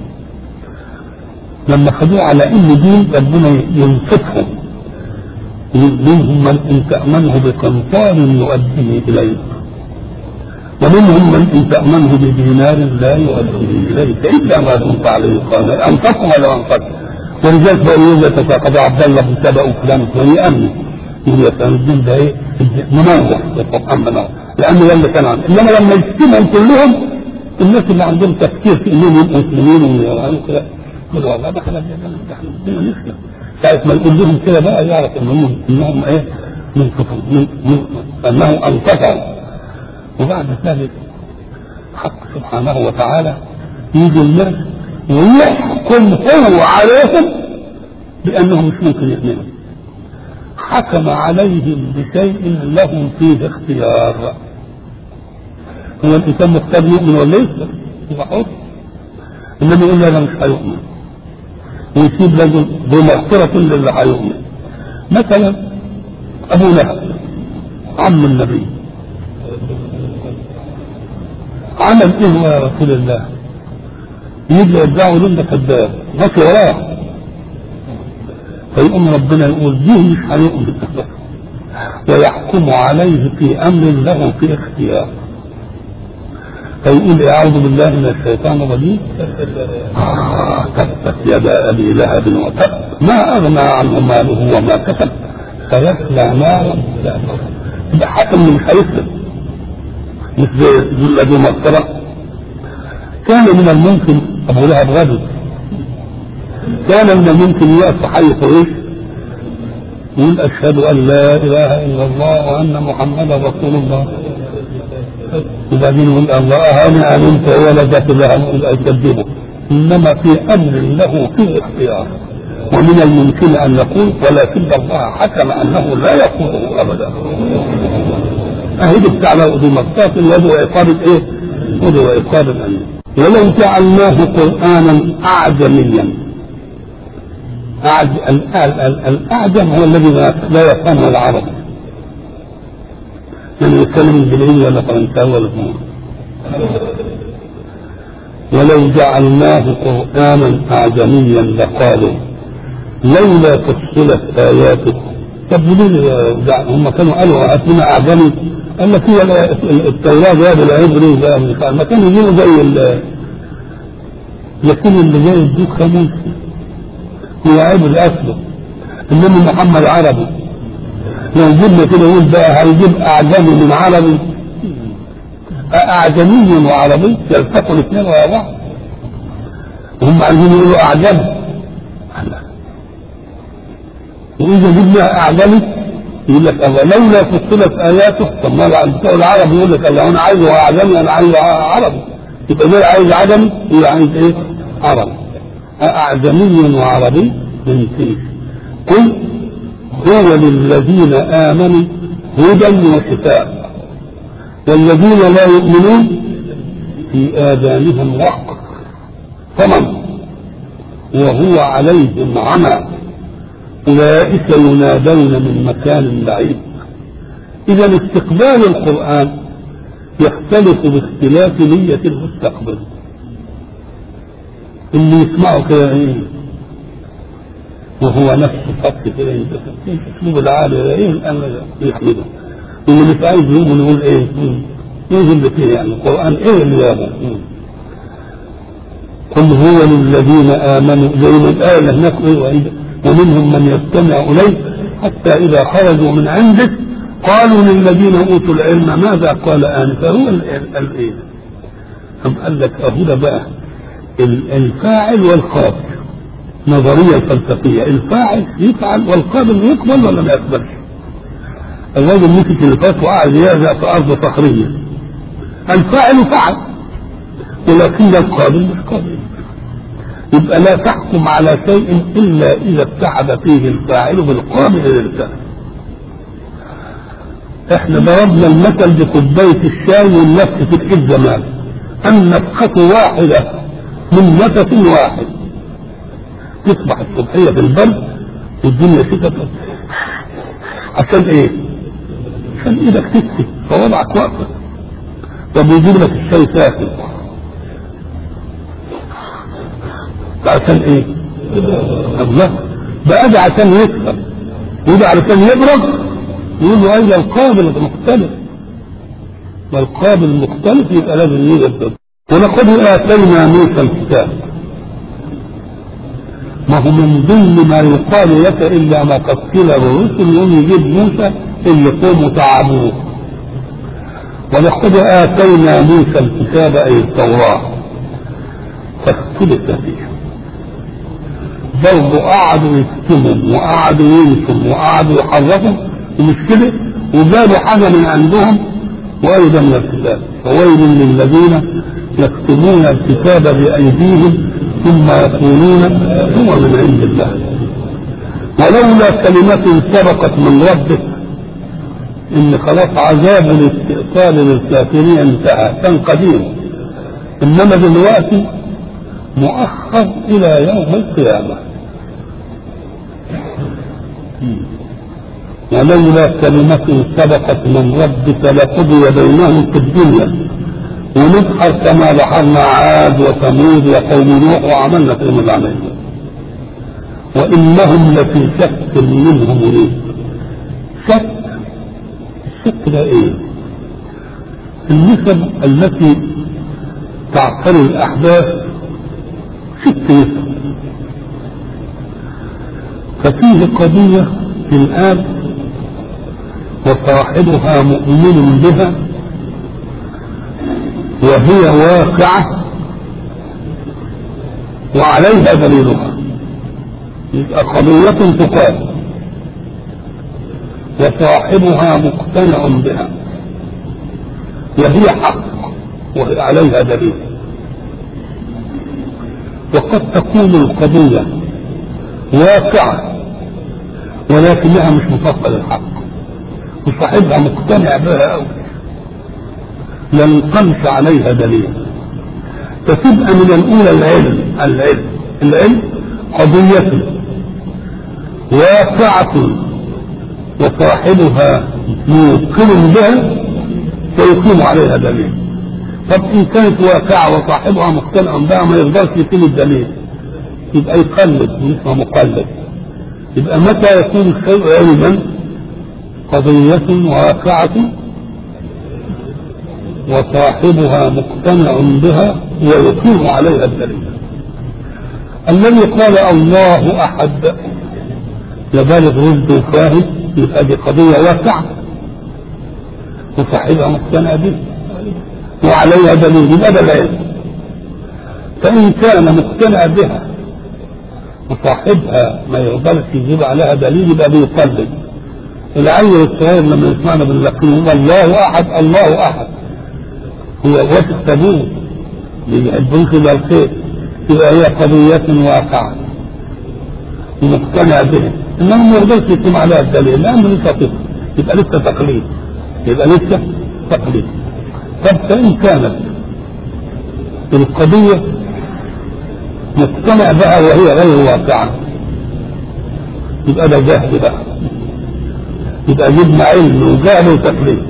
لما خدوه على انه دين ربنا ينصفهم منهم من ان تأمنه بقنطار يؤديه اليك ومنهم من ان تأمنه بدينار لا يؤديه اليك الا ما دمت عليه قال انفقوا ولا انفقوا ولذلك بقوا يتفاقد عبد الله بن سبأ وفلان وفلان يأمن يقول كان الدين ده ايه منوع القران منوع لانه ده اللي كان عنده انما لما يجتمعوا كلهم الناس اللي عندهم تفكير في انهم يبقوا مسلمين ويقولوا كده يقولوا والله ده احنا بدنا نسلم ساعة ما يقول لهم كده بقى يعرف انهم انهم ايه من كفر من, من انه انكفروا وبعد ذلك حق سبحانه وتعالى يجي الناس ويحكم هو عليهم بانهم مش ممكن يؤمنوا حكم عليهم بشيء لهم فيه اختيار هو الانسان مختار يؤمن ولا يكفر هو حر انما يقول انا مش هيؤمن ويسيب له بمغفرة للي هيؤمن مثلا ابو لهب عم النبي عمل ايه يا رسول الله يجي يرجعوا له كذاب غطي وراه فيقوم ربنا يقول دي مش هيؤمن ويحكم عليه في امر له في اختيار فيقول اعوذ بالله من الشيطان الرجيم آه تبت يدا ابي لهب وتب ما اغنى عنه ماله وما كسب سيصلى نارا يبقى حكم مش هيسلم مش زي ذو مغفره كان من الممكن ابو لهب غدر كان من ممكن يقف حي قريش يقول أشهد أن لا إله إلا الله وأن محمدا رسول الله وبعدين يقول الله أنا آمنت ولدت لها أكذبه إنما في أمر له فيه اختيار ومن الممكن أن يقول ولكن الله حكم أنه لا يقوله أبدا أهي بتاع ذو مقصات وذو عقاب إيه؟ وذو عقاب أليم ولو جعلناه قرآنا أعجميا أعج... الأعجم هو الذي لا يفهمه العرب من يتكلم انجليزي ولا فرنساوي ولا فلان ولو جعلناه قرآنا أعجميا لقالوا لولا فصلت آياته طب ليه هم كانوا قالوا أتنا أعجمي قال لك هي التوراة جايه بالعبري جايه ما كانوا يجيبوا زي ال يكون اللي جاي يدوك خميس هو عبري أصله إنما محمد عربي لو جبنا كده يقول بقى هيجيب أعجمي من عربي أعجمي وعربي يلتقوا الاثنين ويا بعض هم عايزين يقولوا أعجمي وإذا جبنا أعجمي يقول لك الله لولا فصلت آياته طب ما بتوع العرب يقول لك الله أنا عايزه أعجمي أنا عايزه عربي يبقى ده عايز عجمي يبقى عايز إيه؟ عربي أعجمي وعربي من فيه قل هو للذين آمنوا هدى وشفاء والذين لا يؤمنون في آذانهم وقر ثمن وهو عليهم عمى أولئك ينادون من مكان بعيد إذا استقبال القرآن يختلف باختلاف نية المستقبل اللي يسمعه كده ايه وهو نفسه خط كده اسلوب العالي ايه الان يحمده اللي مش عايز يؤمن يقول ايه ايه اللي فيه يعني القران ايه اللي يابا قل هو للذين امنوا زي ما الايه هناك ايه ومنهم من يستمع اليك حتى اذا خرجوا من عندك قالوا للذين اوتوا العلم ماذا قال انفا هو الايه أم قال لك اهو بقى الفاعل والقابل نظرية الفلسفية الفاعل يفعل والقابل يقبل ولا ما يقبلش الراجل مسك الفاس وقعد يهزأ في أرض صخرية الفاعل فعل ولكن القابل مش قابل يبقى لا تحكم على شيء إلا إذا اتحد فيه الفاعل بالقابل للفعل احنا ضربنا المثل بكوباية الشاي والنفس في الإيد زمان النفخة واحدة من نفس واحد تصبح الصبحية في البرد والدنيا شتت عشان ايه؟ عشان ايدك تكفي فوضعك واقفة طب يجيب لك الشاي ساكن عشان ايه؟ الله بقى ده عشان يكسر وده علشان يبرد يقول له ايوه القابل مختلف ما القابل مختلف يبقى لازم يوجد ولقد آتينا موسى الكتاب ما هو من ضمن ما يقال لك إلا ما قد قيل الرسل يوم يجيب موسى اللي قوموا تعبوه ولقد آتينا موسى الكتاب أي التوراة فاختلف فيه برضه قعدوا يكتموا وقعدوا ينسوا وقعدوا يحرفوا ومش كده وجابوا حاجة من عندهم وأيضا من الكتاب فويل للذين يكتبون الكتاب بأيديهم ثم يقولون هو من عند الله ولولا كلمة سبقت من ربك إن خلاص عذاب الاستئصال للكافرين انتهى كان قديم إنما دلوقتي مؤخر إلى يوم القيامة ولولا كلمة سبقت من ربك لقضي بينهم في الدنيا ونبحر كما بحرنا عاد وثمود وقوم نوح وعملنا فيهم العمل وانهم لفي شك منه مريب شك الشك ده ايه النسب التي تعتري الاحداث ست نسب ففيه قضية في الآن وصاحبها مؤمن بها وهي واقعة وعليها دليلها يبقى قضية تقال وصاحبها مقتنع بها وهي حق وهي عليها دليل وقد تكون القضية واقعة ولكنها مش مطابقة للحق وصاحبها مقتنع بها أوي لا ينقلش عليها دليل فتبقى من الأولى العلم العلم العلم قضية واقعة وصاحبها موقن بها فيقيم عليها دليل طب إن كانت واقعة وصاحبها مقتنع بها ما يقدرش يقيم الدليل يبقى يقلد اسمه مقلد يبقى متى يكون الشيء علما قضية واقعة وصاحبها مقتنع بها ويقيم عليها الدليل الذي قال الله احد يبالغ رشده فاهم يبقى دي قضيه واسعه وصاحبها مقتنع به وعليها دليل يبقى ده العلم فان كان مقتنع بها وصاحبها ما يقدرش يجيب عليها دليل يبقى بيقلد العيل الصغير لما يسمعنا باللقين هو الله احد الله احد هو واثق ابوه بيحبوش الى الخير يبقى هي قضية واقعة مقتنع بها انما ما يقدرش يقيم عليها الدليل لانه لسه طفل يبقى لسه تقليد يبقى لسه تقليد طب فان كانت القضية مقتنع بها وهي غير واقعة يبقى ده جهل بقى يبقى جبنا علم وجهل وتقليد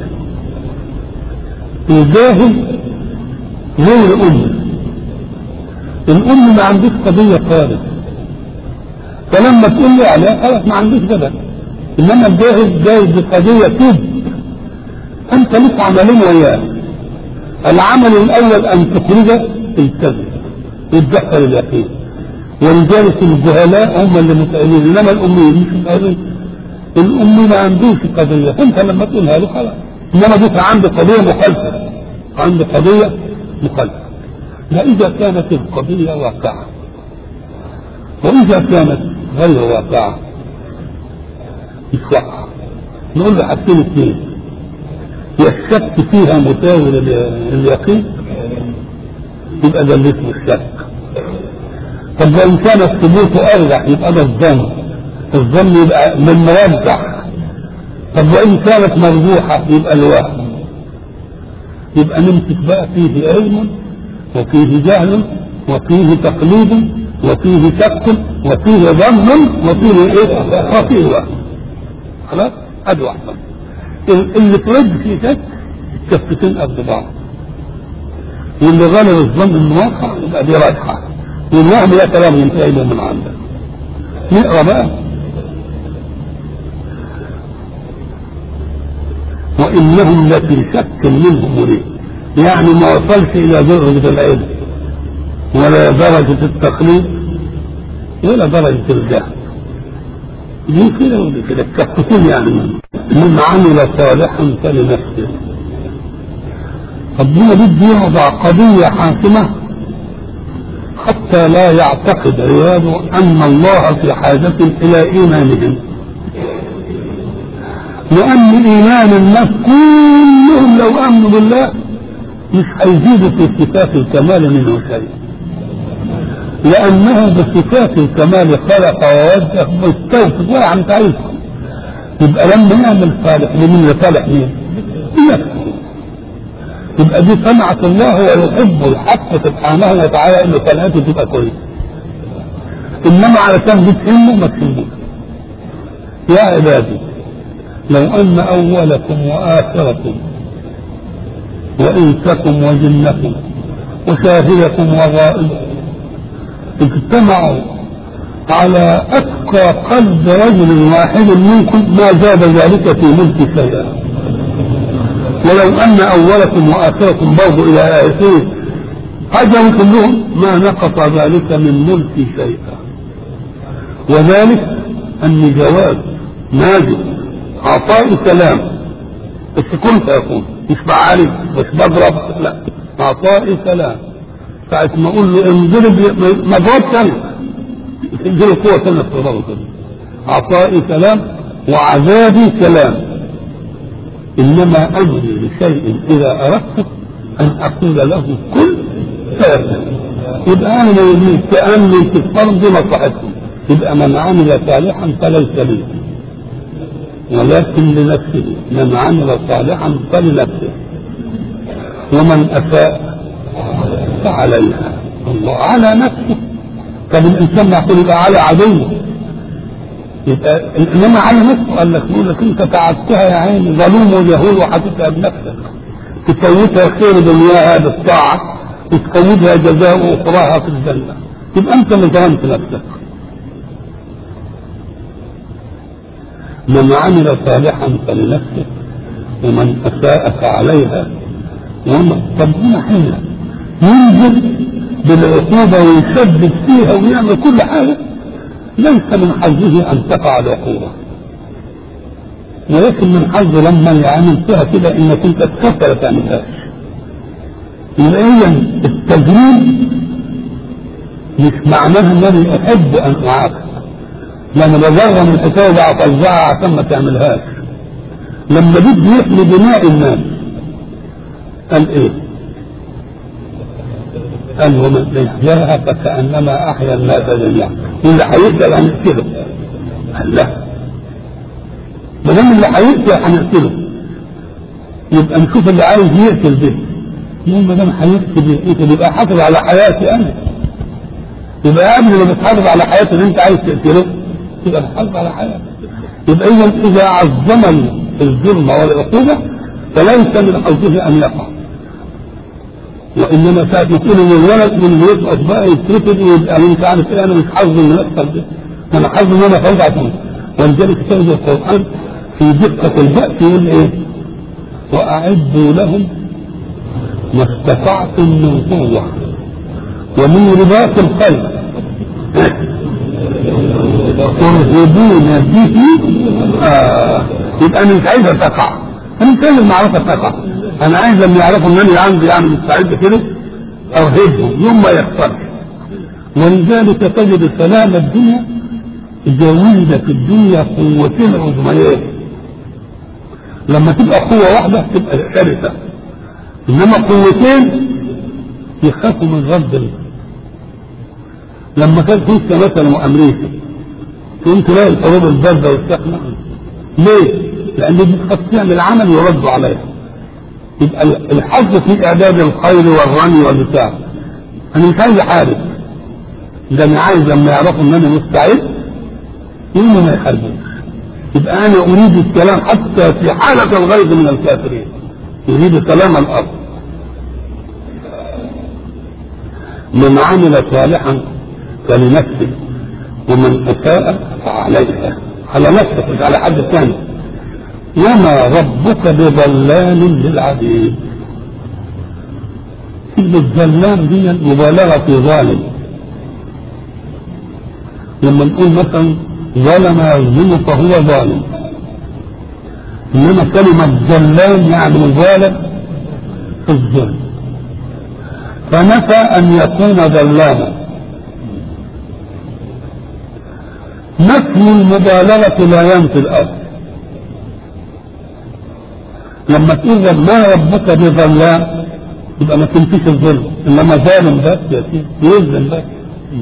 الجاهل غير الأم الأم ما عندك قضية خالص فلما تقول لي عليها خلاص ما عنديش بدل إنما الجاهل جاي بقضية كذب أنت لك عملين وياه العمل الأول أن تخرج الكذب وتدخل اليقين ولذلك الجهلاء هم اللي متألين إنما الأميين مش متألين الأم ما عندوش قضية أنت لما تقولها له خلاص إنما دي عندي قضية مخالفة عندي قضية مخالفة فإذا كانت القضية واقعة وإذا كانت غير واقعة مش واقعة نقول له حاجتين اثنين يا الشك فيها مساوي لليقين يبقى ده اللي اسمه الشك طب وإن كان الثبوت أرجح يبقى ده الظن الظن يبقى من مرجح طب وإن كانت مرجوحة يبقى الوهم يبقى نمسك بقى فيه علم وفيه جهل وفيه تقليد وفيه شك وفيه ظن وفيه ايه وفيه وهم خلاص ادي واحده اللي ترد فيه شك الكفتين قد بعض واللي غلب الظن انه واقع يبقى دي راجحه والوهم ده كلام ينتهي له من عندك نقرا بقى وانهم لفي شك منه مريب يعني ما وصلش الى درجه العلم ولا درجه التقليد ولا درجه الجهل دي كده ودي كده كفتين يعني من عمل صالحا فلنفسه ربنا بده يوضع قضيه حاسمه حتى لا يعتقد عباده ان الله في حاجه الى ايمانهم لأن إيمان الناس كلهم لو آمنوا بالله مش هيزيدوا في صفات الكمال منه شيء لأنه بصفات الكمال خلق ووجه مستوفي ولا عم تعيشكم يبقى لما يعمل صالح لمين صالح مين؟ لنفسه يبقى دي صنعة الله ويحب الحق سبحانه وتعالى إن صنعته تبقى كويسة إنما علشان بتهمه ما تهموش يا عبادي لو أن أولكم وآخركم وإنسكم وجنكم وشاهدكم وغائبكم اجتمعوا على أتقى قلب رجل واحد منكم ما زاد ذلك في ملك شيئا ولو أن أولكم وآخركم برضو إلى آخره أجروا كلهم ما نقص ذلك من ملك شيئا وذلك أن جواب نازل عطاء سلام بس كن فيكون مش بعالج مش بضرب لا عطاء سلام ساعة ما اقول له انضرب ما اضربش انا تديله قوة ثانية في الرغم كده عطائي كلام وعذابي كلام إنما أمري لشيء إذا أردت أن أقول له كل فيكون يبقى أنا ما يريد كأني في الفرض مصلحتكم يبقى من عمل صالحا فليس لي ولكن لنفسه من عمل صالحا فلنفسه ومن أساء فعليها الله على نفسه طب الإنسان معقول يبقى على عدوه يبقى انما على نفسه قال لك يقول لك انت تعبتها يا عيني ظلوم وجهول وحطيتها بنفسك تفوتها خير دنياها بالطاعه وتفوتها جزاء اخراها في الجنه يبقى انت اللي ظلمت نفسك من عمل صالحا فلنفسه ومن اساء فعليها وما طب هنا حين ينزل بالعقوبه ويشدد فيها ويعمل كل حاجه ليس من حظه ان تقع العقوبه ولكن من حظه لما يعمل فيها كده انك انت تكفر تعملهاش يبقى اذا التجريب مش معناها انني احب ان اعاقب لما بجرم الحكايه دي افزعها عشان ما تعملهاش لما بده يحمي دماء الناس قال ايه؟ قال ومن احياها فكانما احيا الناس جميعا واللي هيسال هنقتله قال لا ما دام اللي هيقتل هنقتله يبقى نشوف اللي عايز يقتل به يقول ما دام هيقتل يقتل يبقى حافظ على حياتي انا يبقى قبل ما بتحافظ على حياتي اللي انت عايز تقتله يبقى بتحافظ على حياتك يبقى اذا اذا عظم الظلم والعقوبه فليس من حظه ان يقع وانما ساعه يكون ان الولد من اللي يسقط بقى يترفض ويبقى انت عارف ايه انا مش حظ ان يحصل ده انا حظ ان انا فرض عشان ولذلك تجد القران في دقه البأس يقول ايه؟ واعدوا لهم ما استطعتم من قوه ومن رباط الخيل ترهبون به آه يبقى انا مش عايزها تقع انا مش عايز المعركه تقع انا عايز لما يعرفوا ان انا عندي يعني مستعد كده ارهبهم يوم ما يخسر ولذلك تجد سلام الدنيا اذا ولد في الدنيا قوتين عظميات لما تبقى قوه واحده تبقى شرسه انما قوتين يخافوا من رد الله لما كانت روسيا مثلا وامريكا تقوم تلاقي الحروب البارده والسخنه ليه؟ لان دي تخاف تعمل عمل يردوا عليها يبقى الحظ في اعداد الخيل والرمي والبتاع انا مش عايز احارب ده انا عايز لما يعرفوا ان انا مستعد يقوموا ما يحاربوش يبقى انا اريد السلام حتى في حاله الغيظ من الكافرين يريد سلام الارض من عمل صالحا فلنفسه ومن اساء فعليها على نفسك مش على حد ثاني وما ربك بظلام للعبيد كلمة ظلام دي مبالغة في ظالم لما نقول مثلا ظلم يظلم فهو ظالم انما كلمة ظلام يعني مبالغ في الظلم فنفى ان يكون ظلاما نفي المبالغة لا ينفي الأرض لما تقول ما ربك بظلام يبقى ما تنفيش الظلم انما ظالم بس يا سيدي يظلم بس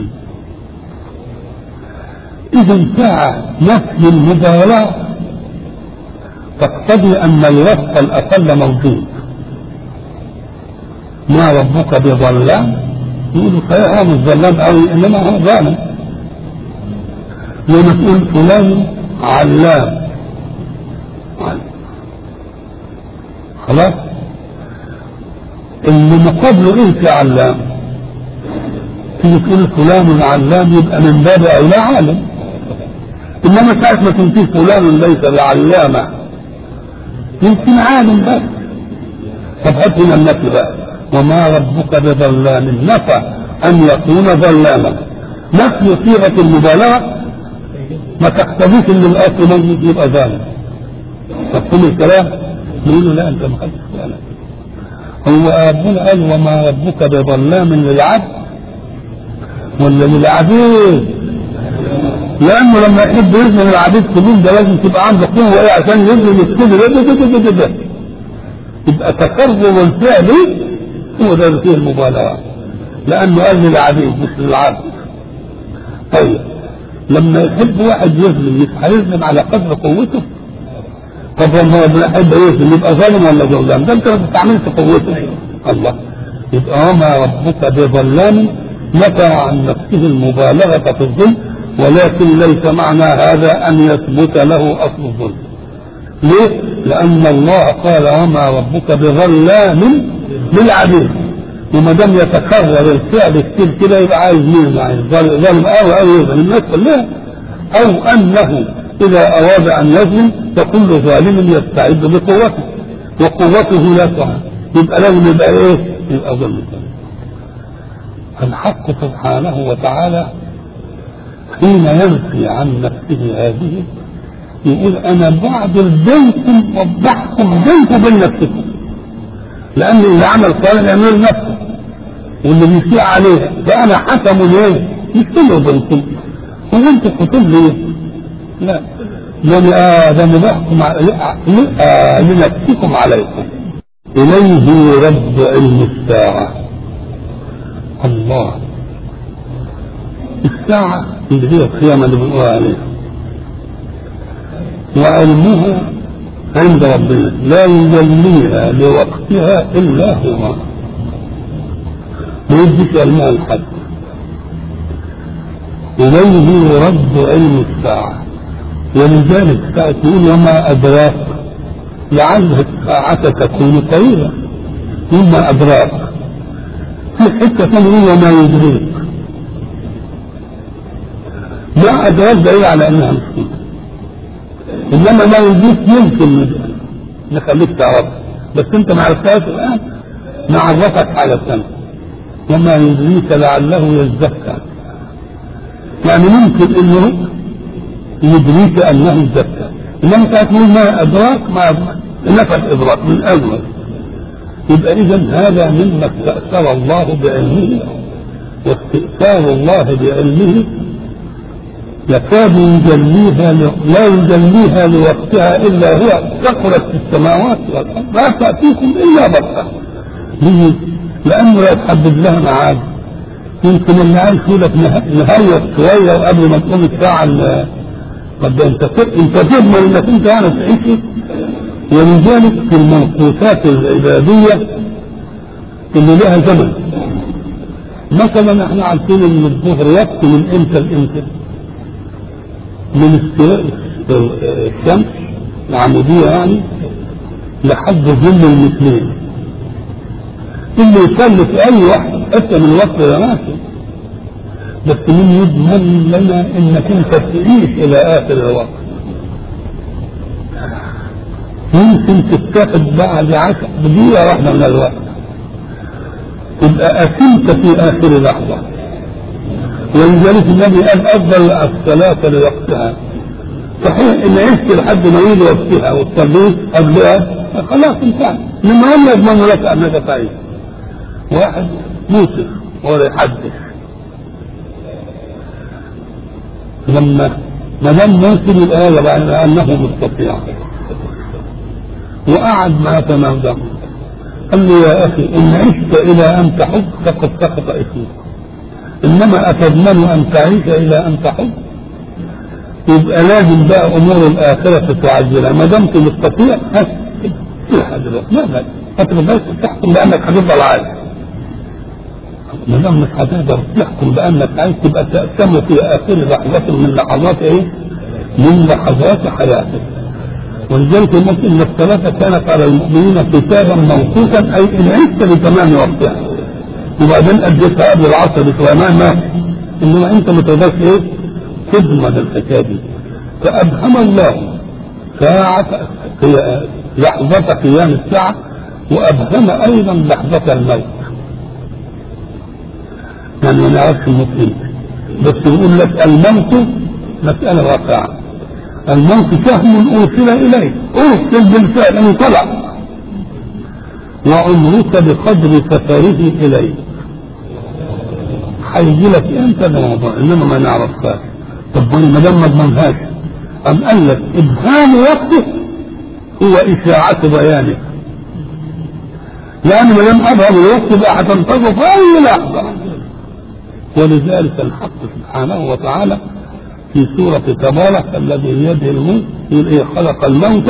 اذا ساعة نفي المبالاة تقتضي ان الوصف الاقل موجود ما ربك بظلام يقولوا صحيح هو مش ظلام قوي انما هو ظالم لما تقول فلان علام خلاص اللي مقابله ايه في علام تيجي تقول فلان علام يبقى من باب اولى عالم انما ساعة ما تنتهي فلان ليس بعلامة يمكن عالم بس طب هات هنا النفي بقى وما ربك بظلام نفى ان يكون ظلاما نفي صيغة المبالغة ما تقتضيش ان الاصل ميت يبقى ظالم تفهم الكلام نقول له لا انت ما خدتش بالك هو ربنا قال وما ربك بظلام للعبد ولا للعبيد لانه لما يحب يزن العبيد كلهم ده لازم تبقى عنده قوه ايه عشان يزن يكتب ده ده ده ده ده ده يبقى تكرر الفعل هو ده اللي فيه المبالغه لانه قال للعبيد مش للعبد طيب لما يحب واحد يظلم يبقى هيظلم على قدر قوته طب لما هو يحب يظلم يبقى ظالم ولا ظلام ده انت ما بتستعملش قوته الله يبقى وما ربك بظلام نفى عن نفسه المبالغة في الظلم ولكن ليس معنى هذا أن يثبت له أصل الظلم ليه؟ لأن الله قال وما ربك بظلام للعبيد وما دام يتكرر الفعل كتير كده يبقى عايز مين عايز ظلم أو أو يظلم الناس كلها أو أنه إذا أراد أن يظلم فكل ظالم يستعد بقوته وقوته لا تعد يبقى لازم يبقى إيه؟ يبقى ظلم الحق سبحانه وتعالى حين ينفي عن نفسه هذه يقول انا بعدل بينكم وضحكم بينكم وبين نفسكم لان اللي عمل صالح يعمل لنفسه واللي بيسيء عليه فانا حكم ليه؟ مش كله بينكم هو انتوا حكم ليه؟ لا من ادم بحكم آه لنفسكم عليكم اليه رد علم الساعه الله الساعة اللي هي القيامة اللي بنقول عليها وعلمه عند ربنا لا يجليها لوقتها إلا هو ما يديش علمها لحد إليه يرد علم الساعة ولذلك ساعة يقول وما أدراك لعل الساعة تكون قريبة وما أدراك في حتة ثانية وما يدريك ما أدراك دليل على أنها مش كده إنما ما يدريك يمكن نخليك تعرف بس أنت ما عرفتهاش الآن نعرفك على ثانية وما يدريك لعله يزكى يعني ممكن انه يدريك انه يزكى انما كانت تقول ما ادراك ما نفى الادراك من اول يبقى اذا هذا مما استاثر الله بعلمه واستئثار الله بعلمه يكاد يجليها لا يجليها لوقتها الا هو ثقلت في السماوات والارض لا تاتيكم الا بغته ليه؟ لانه لا يتحدد لها ميعاد يمكن اللي عايش يقول لك نهيئ شويه وقبل ما تقوم الساعه طب انت انت تضمن انك انت يعني تعيش ولذلك في المنقوصات العباديه اللي لها زمن مثلا احنا عارفين ان الظهر يكفي من امتى لامتى من استواء الشمس العموديه يعني لحد ظل المثلين اللي يصلي في اي وقت حتى من الوقت ده ماشي بس مين يضمن لنا انك انت تعيش الى اخر الوقت ممكن تتاخد بعد عشر دقيقة واحدة من الوقت تبقى أتمت في آخر لحظة ولذلك النبي قال أفضل الصلاة لوقتها صحيح إن عشت لحد ما يجي وقتها وتصليت قبلها خلاص انتهى لما هم يضمن لك أنك تعيش واحد يوسف ولا يحدث لما ما دام موسم الآية بقى أنه مستطيع وقعد مع تمام قال له يا أخي إن عشت إلى أن تحب فقد سقط إثمك إنما أتضمن أن تعيش إلى أن تحب يبقى لازم بقى أمور الآخرة تعجلها ما دمت مستطيع ها لحد دلوقتي ما بقى هتبقى تحكم بأنك هتفضل عايش ما دام مش هتقدر تحكم بانك عايز تبقى تأتم في اخر لحظة من لحظات ايه؟ من لحظات حياتك. ولذلك الناس ان الثلاثة كانت على المؤمنين كتابا موقوتا اي ان عشت لتمام وقتها. وبعدين اديتها قبل العصر بشوية ما انما انت ما تقدرش ايه؟ تضمن الحكاية دي. فابهم الله ساعة لحظة قيام الساعة وابهم ايضا لحظة الموت. يعني ما نعرفش الموت امتى بس يقول لك الموت مسألة واقعة الموت سهم أرسل إليه أرسل بالفعل انطلع وعمرك بقدر سفره إليه هيجي لك أنت ده موضوع إنما ما نعرفهاش طب ما دام ما اضمنهاش أم قال لك إبهام وقته هو إشاعة بيانه لأن ما دام أبهم الوقت بقى هتنتظر في أي لحظة ولذلك الحق سبحانه وتعالى في سورة تبارك الذي بيده الملك يقول إيه خلق الموت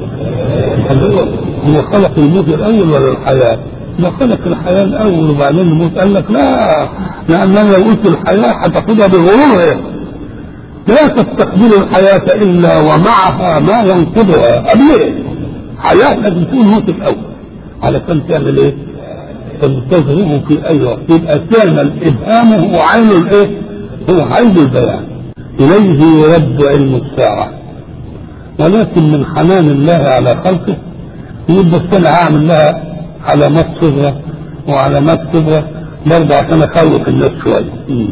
هو خلق الموت الأول ولا الحياة؟ ده خلق الحياة الأول وبعدين الموت قال لك لا لأن أنا لو قلت الحياة هتاخدها بغرورها لا تستقبل الحياة إلا ومعها ما ينقضها قبل حياة لازم تكون موت الأول علشان تعمل إيه؟ تنتظره في أي وقت يبقى كان الإبهام هو عين الإيه؟ هو عين البيان إليه يرد علم الساعة ولكن من حنان الله على خلقه يقول بس أنا هعمل لها علامات صغرى وعلامات كبرى برضه عشان أخوف الناس شوية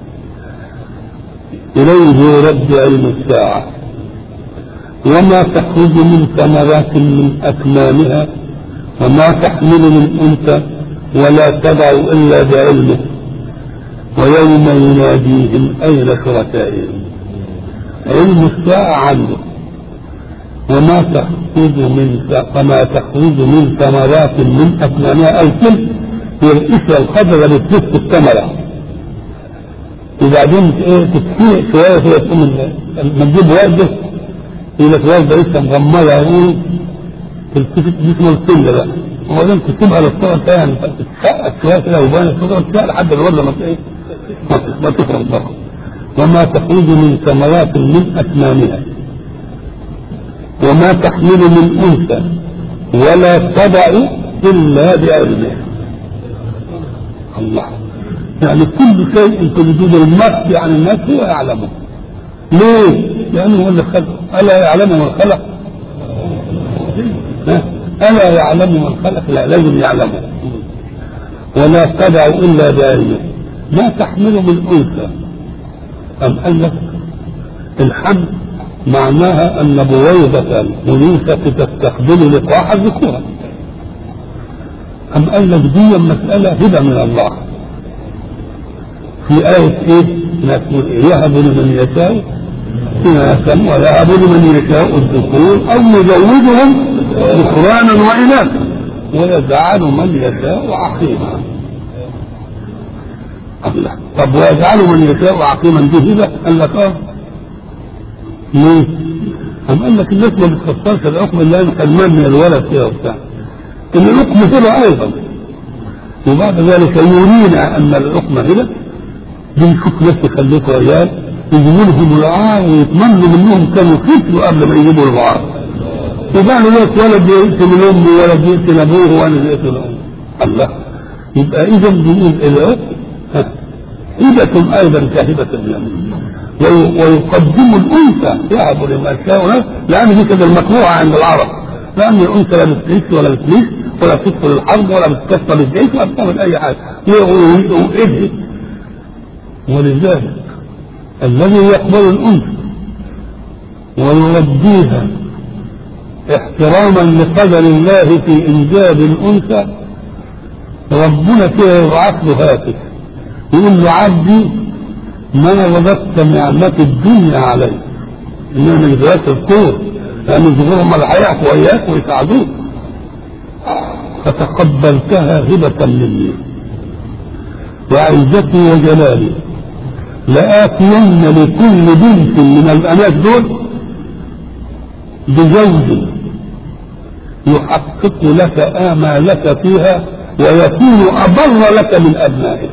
إليه يرد علم الساعة وما تخرج من ثمرات من أكمامها وما تحمل من أنثى ولا تدع إلا بعلمه ويوم يناديهم أين شركائهم علم الساعة عنده وما تخرج من وما تخرج من ثمرات من أكمامها الكل هي القشرة الخضراء اللي بتلف الثمرة وبعدين ايه تتحرق شوية كده تقوم لما تجيب وردة يقول لك وردة لسه مغمضة يقول تلتفت جسم الكل بقى وبعدين تسيبها للصورة تاني تتشقق شوية كده وبين الصورة تشقق لحد الوردة ما ايه ما تفرق بقى وما تخرج من ثمرات من أكمامها وما تحمل من أنثى ولا تضع إلا بعلمه الله يعني كل شيء في وجود المرء عن الناس هو يعلمه ليه؟ لأنه هو اللي خلق ألا يعلم من خلق؟ ألا يعلم من خلق؟ لا لازم يعلمه ولا تدع إلا بعلمه ما تحمل من أنثى أم قال لك الحمل معناها أن بويضة أنوثة تستقبل لقاح الذكورة أم قال لك دي مسألة هبة من الله في آية إيه؟ نقول يهب لمن يشاء إناثا ويهب لمن يشاء الذكور أو يزوجهم ذكرانا وإناثا ويجعل من يشاء عقيما الله طب ويجعل من يشاء عقيما دي هبة قال لك اه ليه؟ أم قال لك الناس ما بتفسرش الحكم اللي أنا كلمان من الولد كده وبتاع إن الحكم هبة أيضا وبعد ذلك يرينا أن الحكم هبة بنشوف ناس يخلفوا عيال يجيبوا لهم العار ويتمنوا منهم كانوا خسروا قبل ما يجيبوا العار وقالوا لك ولد يقتل امه ولد يقتل ابوه ولد يقتل امه الله يبقى اذا بنقول العقل هبة ايضا كهبة اليمين ويقدم الانثى يهب لما شاء لان دي كده المكروهه عند العرب لان الانثى لا بتعيش ولا بتميش ولا بتدخل الحرب ولا بتكسر الجيش ولا بتعمل اي حاجه وإيه ولذلك الذي يقبل الأنثى ويربيها احتراما لقدر الله في إنجاب الأنثى ربنا كده يبعث له هاتف يقول له عبدي ما وجدت نعمة الدنيا عليك إنها من ذات الكون لأن ظهورهم الحياة وإياك ويساعدوك فتقبلتها هبة مني وعزتي وجلالي لآتين لكل بنت من البنات دول بزوج يحقق لك آمالك فيها ويكون أبر لك من أبنائك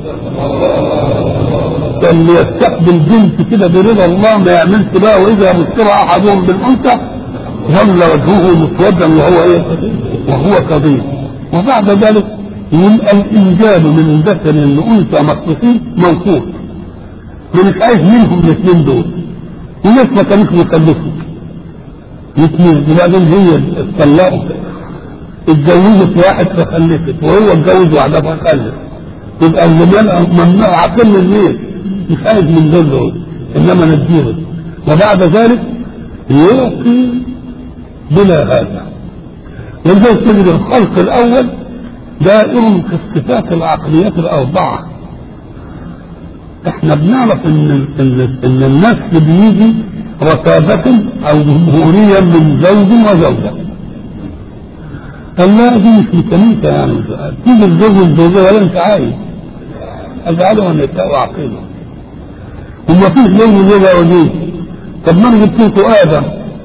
اللي يستقبل بنت كده برضا الله ما يعملش بقى وإذا مسترى أحدهم بالأنثى ظل وجهه مسودا وهو إيه؟ وهو كظيم وبعد ذلك يبقى الإنجاب من ذكر لأنثى مخصوصين موقوف مش عايز منهم الاثنين دول وناس ما كانوش مكلفين الاثنين وبعدين هي اتطلقوا اتجوزت واحد فخلفت وهو اتجوز واحدة فخلف يبقى اللي ممنوع عقل النيل مش عايز من دول دول انما نديله وبعد ذلك يعطي بلا هذا ولذلك تجد الخلق الاول دائر في الصفات العقليات الاربعه احنا بنعرف ان ان, إن النسل بيجي رتابة او جمهوريا من زوج وزوجة قال لا دي مش ميكانيكا يعني تيجي الزوج والزوجة ولا انت عايز اجعله النساء عقيمة وما فيش زوج وزوجة وليه طب ما انا جبت لكم ادم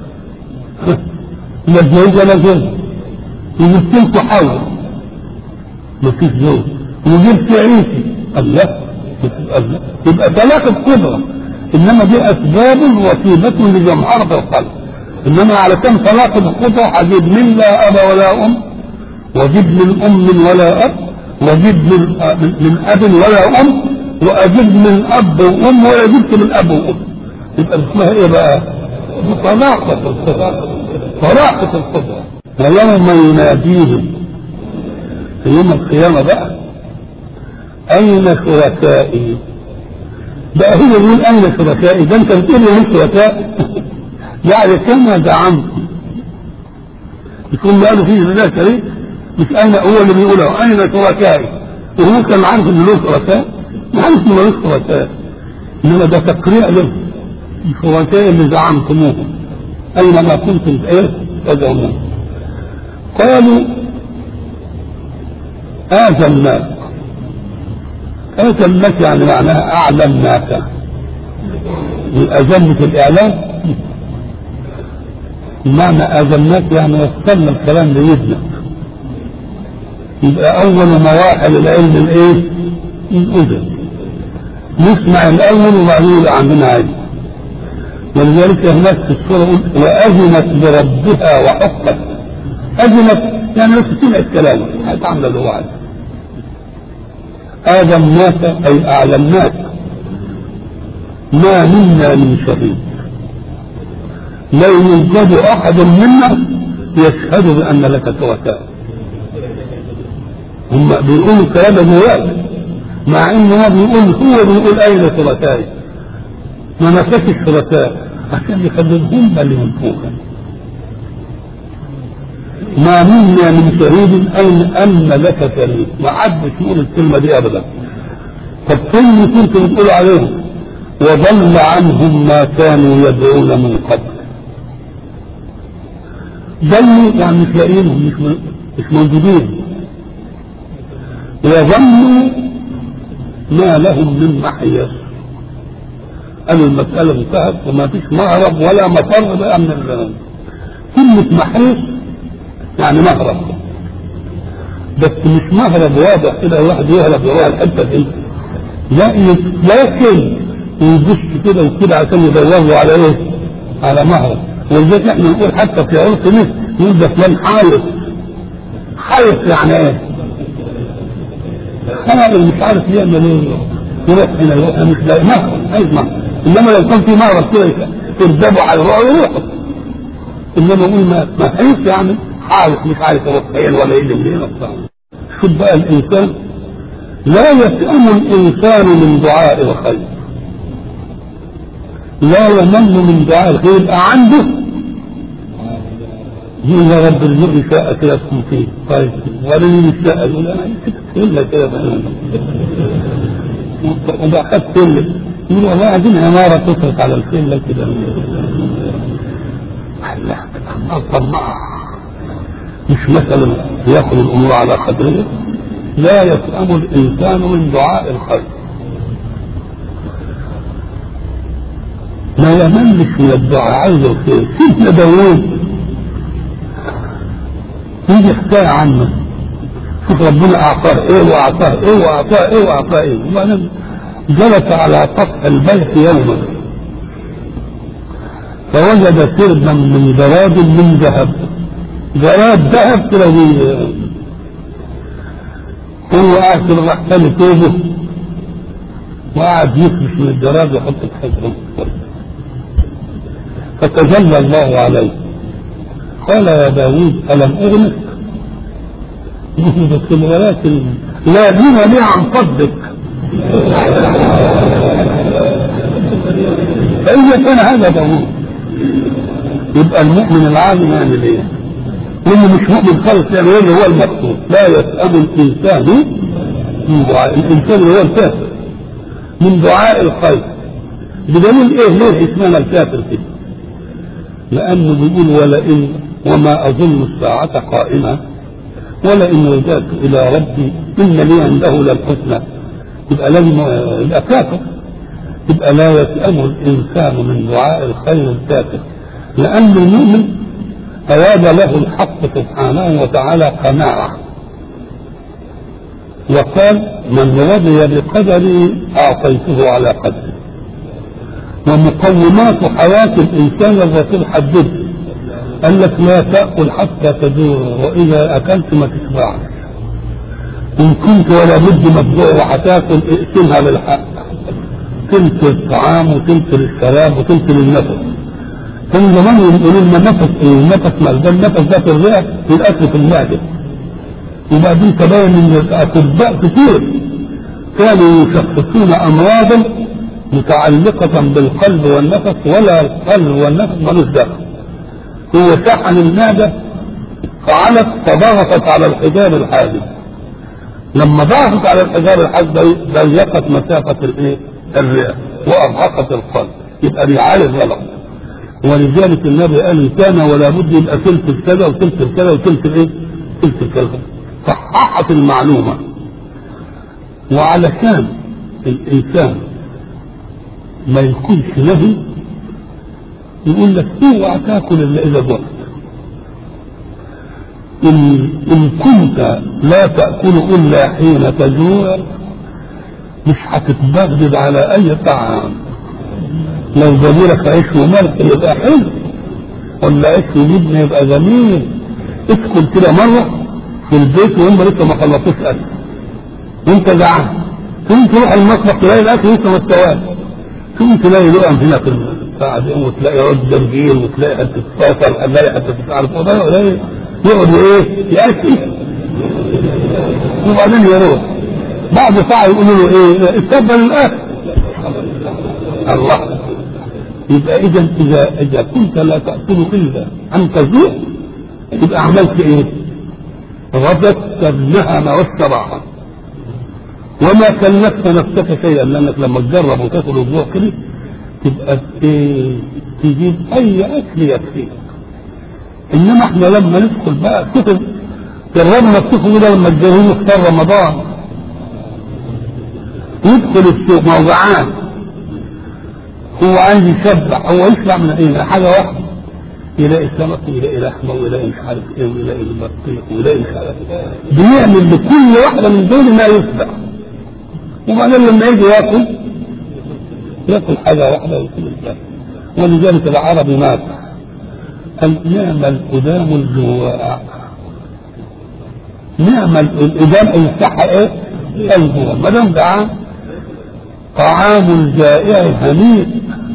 لا زوجة لا زوج وجبت لكم حواء ما فيش زوج وجبت عيسى الله الله يبقى ثلاثة قدرة انما دي اسباب وسيلة لجمهرة الخلق انما على كم ثلاثة القدرة هجيب من لا اب ولا ام واجيب من ام ولا اب واجيب من من اب ولا ام واجيب من اب وام ولا جبت من اب وام يبقى اسمها ايه بقى؟ طلاقة القدرة طلاقة القدرة ويوم يناديهم في يوم القيامة بقى أين شركائي؟ بقى هو يقول أين شركائي؟ ده أنت بتقول لي مين شركاء؟ يعني كما زعمتم يكون قالوا فيه لله شريك مش أين هو اللي بيقوله أين شركائي؟ وهو كان عارف إن له شركاء؟ ما عارف إنه له شركاء إنما ده تقريع له الشركاء اللي زعمتموهم أينما كنتم إيه؟ تدعون قالوا آذناك آذناك يعني معناها أعلمناك والأذن في الإعلام معنى آذناك يعني وصلنا الكلام لإذنك يبقى أول مراحل العلم الإيه؟ الأذن نسمع الأول وبعدين يبقى عندنا علم ولذلك هناك في السورة يقول وأذنت لربها وحقت أذنت يعني بس سمعت كلامه هتعمل اللي هو عايزه آذناك أي أعلمناك ما منا من شهيد لا يوجد أحد منا يشهد بأن لك شركاء هم بيقولوا كلام جواب مع انه هو بيقول هو بيقول اين شركائي ما نفسك الشركاء عشان يخليهم اللي من فوقك ما منا من شهيد أين أن لك شريك ما حدش يقول الكلمة دي أبدا طب فين كنت بتقول عليهم وضل عنهم ما كانوا يدعون من قبل ضلوا يعني مش لاقيينهم مش مش موجودين وظنوا ما لهم من محيص قالوا المسألة انتهت وما فيش مهرب ولا مفر بقى من كلمة محيص يعني مهرب بس مش مهرب واضح كده الواحد يهرب يروح الحته دي لا لكن ويبص كده وكده عشان يدوروا على ايه؟ على مهرب ولذلك احنا نقول حتى في عرف مصر يقول ده فلان حايط حايط يعني ايه؟ خلق مش عارف يعمل ايه يروح هنا يروح مش لاقي مهرب عايز مهرب انما لو كان في مهرب كده يركبوا على الرؤى يروحوا انما يقول ما ما حيث يعني حارس مش عارف يروح فين ولا يجي منين شوف بقى الانسان لا يسأم الانسان من دعاء الخير لا يمل من دعاء الخير يبقى عنده يقول يا رب ارزقني شاء كده اسكن فيه طيب ولا مش شاء يقول انا الا كده وبقى خد كل يقول والله عايزين عمارة تصرف على الخيل كده الله طماع مش مثلا ياخذ الامور على قدره لا يسأم الانسان من دعاء الخير ما يملش من الدعاء عايز الخير سيدنا داوود يجي حكايه عنه شوف ربنا اعطاه ايه واعطاه ايه واعطاه ايه واعطاه ايه وبعدين جلس على سطح البيت يوما فوجد سربا من جراد من ذهب جراد ذهب كده هو قاعد كده راح تاني كيفه وقعد يفرش من الجراد ويحط في حجره فتجلى الله عليه قال يا داوود ألم أغنك بس ولكن لا دين لي عن فضلك فإذا كان هذا داوود يبقى المؤمن العالم يعمل ايه؟ واللي مش مؤمن خالص يعني ايه اللي هو المقصود لا يسأل الإنسان من دعاء الإنسان اللي هو الكافر من دعاء الخير بدليل ايه ليه اسمنا الكافر كده لانه بيقول ولئن وما اظن الساعه قائمه ولئن رجعت الى ربي ان لي عنده للحسنى يبقى لازم يبقى كافر يبقى لا يسأم الإنسان من دعاء الخير الكافر لأن المؤمن أراد له الحق سبحانه وتعالى قناعة وقال من رضي بقدري أعطيته على قدره ومقومات حياة الإنسان الرسول حدد قال لك لا تأكل حتى تجوع وإذا أكلت ما تشبعش إن كنت ولا بد مفجوع وهتاكل اقسمها بالحق تلك الطعام وتلك الكلام وتلك النفس كان زمان يقولوا لنا نفس ايه النفس ما ده النفس ده في الرئه والاكل في المعده وبعدين تبين ان الاطباء كتير كانوا يشخصون امراضا متعلقة بالقلب والنفس ولا القلب والنفس ملوش دخل هو شحن المعدة فعلت فضغطت على الحجاب الحاجز لما ضغطت على الحجاب الحاجز ضيقت مسافة الايه؟ الرئة وأرهقت القلب يبقى بيعالج غلط ولذلك النبي قال كان ولا بد يبقى تلك كذا وتلك كذا وتلك ايه؟ تلك كذا صححت المعلومة وعلشان الإنسان ما يكونش له يقول لك اوعى تاكل الا اذا جعت إن, إن كنت لا تأكل إلا حين تجوع مش هتتبغدد على أي طعام لو جابولك عيش وملح يبقى حلو ولا عيش وجبنة يبقى جميل ادخل كده مرة في البيت وهم لسه ما خلصوش أكل وأنت جعان ثم تروح المطبخ تلاقي الأكل لسه ما استواش ثم تلاقي لقم هنا في البتاع دي وتلاقي عود جرجير وتلاقي حتة صوصة تلاقي حتة مش عارف ايه يقعد ايه يأكل وبعدين يروح بعد ساعة يقولوا له ايه اتفضل الاكل الله يبقى اذا اذا اذا كنت لا تاكل الا عن تجوع يبقى عملت ايه؟ ربطت النهم والصراحه وما كلفت نفسك شيئا لانك لما تجرب وتاكل الجوع كده تبقى ايه تجيب اي اكل يكفيك انما احنا لما ندخل بقى كتب جربنا الكتب ده لما تجهزوا اختار رمضان يدخل السوق ما هو جعان هو عايز يشبع هو يطلع من ايه حاجه واحده يلاقي سمك ويلاقي لحمه ويلاقي مش عارف ايه ويلاقي البطيخ ويلاقي مش عارف ايه بيعمل لكل واحده من دول ما يشبع وبعدين لما يجي ياكل ياكل حاجه واحده ويكون الجنة ولذلك العربي مات قال نعم القدام الجواع نعم القدام الصحة ايه؟ الجوع ما دام جعان طعام الجائع هنيء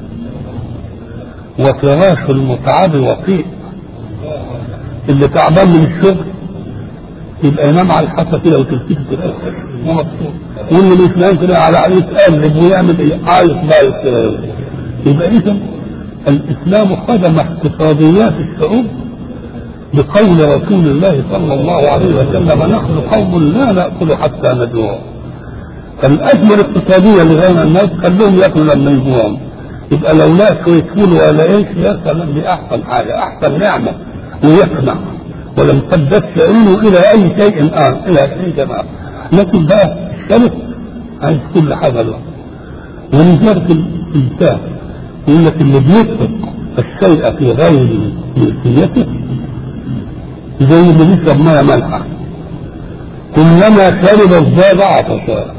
وفراش المتعب وطيء اللي تعبان من الشغل يبقى ينام على الحافه كده وتلتفت كده ومبسوط واللي مش نايم كده على عليه يتقلب ويعمل ايه عايز بقى كده يبقى اذا الاسلام خدم اقتصاديات الشعوب بقول رسول الله صلى الله عليه وسلم نحن قوم لا ناكل حتى نجوع فالازمه الاقتصاديه اللي غير الناس خلوهم ياكلوا لما يجوعوا يبقى لو لا شويه فول ولا ايش يا سلام دي احسن حاجه احسن نعمه ويقنع ولم قدت عينه الى اي شيء اخر الى شيء جماعه لكن بقى الشرف عايز كل حاجه له ولذلك الانسان يقول لك اللي بيترك الشيء في غير ملكيته زي اللي بيشرب ميه مالحه كلما شرب ازداد عطشا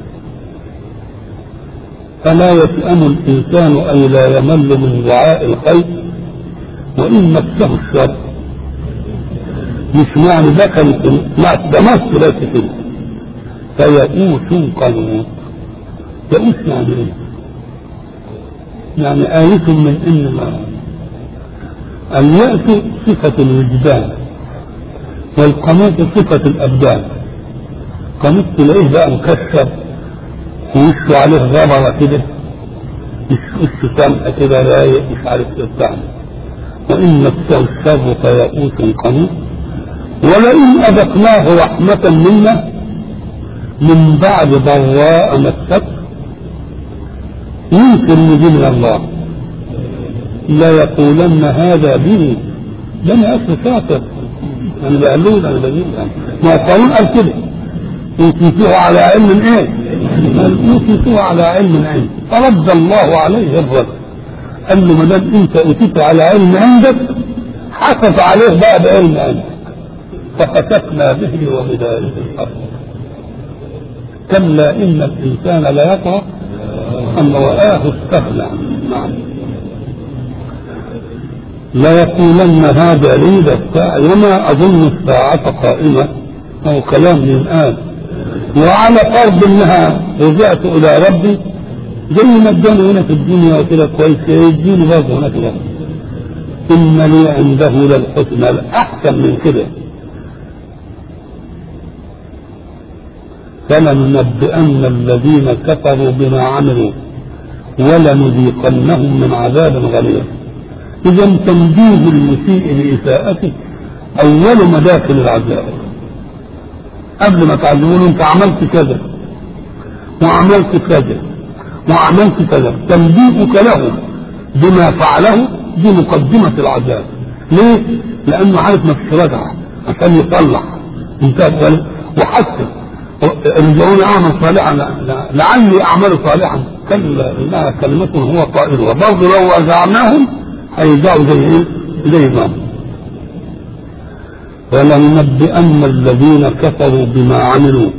فلا يسأم الإنسان أي لا يمل من دعاء الخير وإن مسه الشر مش معنى ده كان ده مصر بس كده فيئوس قنوط يئوس يعني ايه؟ يعني آية من إن ما اليأس صفة الوجدان والقنوط صفة الأبدان قنوط تلاقيه بقى مكسر ووشه عليه غبرة كده مش وشه سامحة كده رايق مش عارف ايه بتاع وإن مسه الشر فيئوس قنوط ولئن أذقناه رحمة منا من بعد ضراء مسته ينكر ان دي من الله لا يقولن هذا به ده انا اصل شاطر انا بقلود انا بجيب ما القانون قال كده اوتيتوه على علم ايه؟ قال اوتيتوه على علم عندي فرد الله عليه الرد قال له ما دام انت اوتيته على علم عندك حكت عليه بقى بعلم عندك فخسفنا به وبداره الارض كلا ان الانسان لا يطغى ان رآه استغنى نعم ليقولن هذا لي الساعة وما أظن الساعة قائمة أو كلام من آن وعلى فرض أنها رجعت إلى ربي زي ما اداني هنا في الدنيا وكده كويس يديني برضه هناك برضه إن لي عنده للحسنى الأحسن من كده فلننبئن الذين كفروا بما عملوا ولنذيقنهم من عذاب غليظ إذا تنبيه المسيء لإساءته أول مداخل العذاب قبل ما تعلموا له أنت عملت كذا وعملت كذا وعملت كذا تنبيهك له بما فعله دي مقدمة العذاب ليه؟ لأنه عارف ما فيش رجعة عشان يطلع انتهى وحتى ارجعوني اعمل صالحا لعلي اعمل صالحا كلا انها كلمة هو قائلها برضه لو رجعناهم هيرجعوا زي ايه؟ زي ما ولننبئن الذين كفروا بما عملوا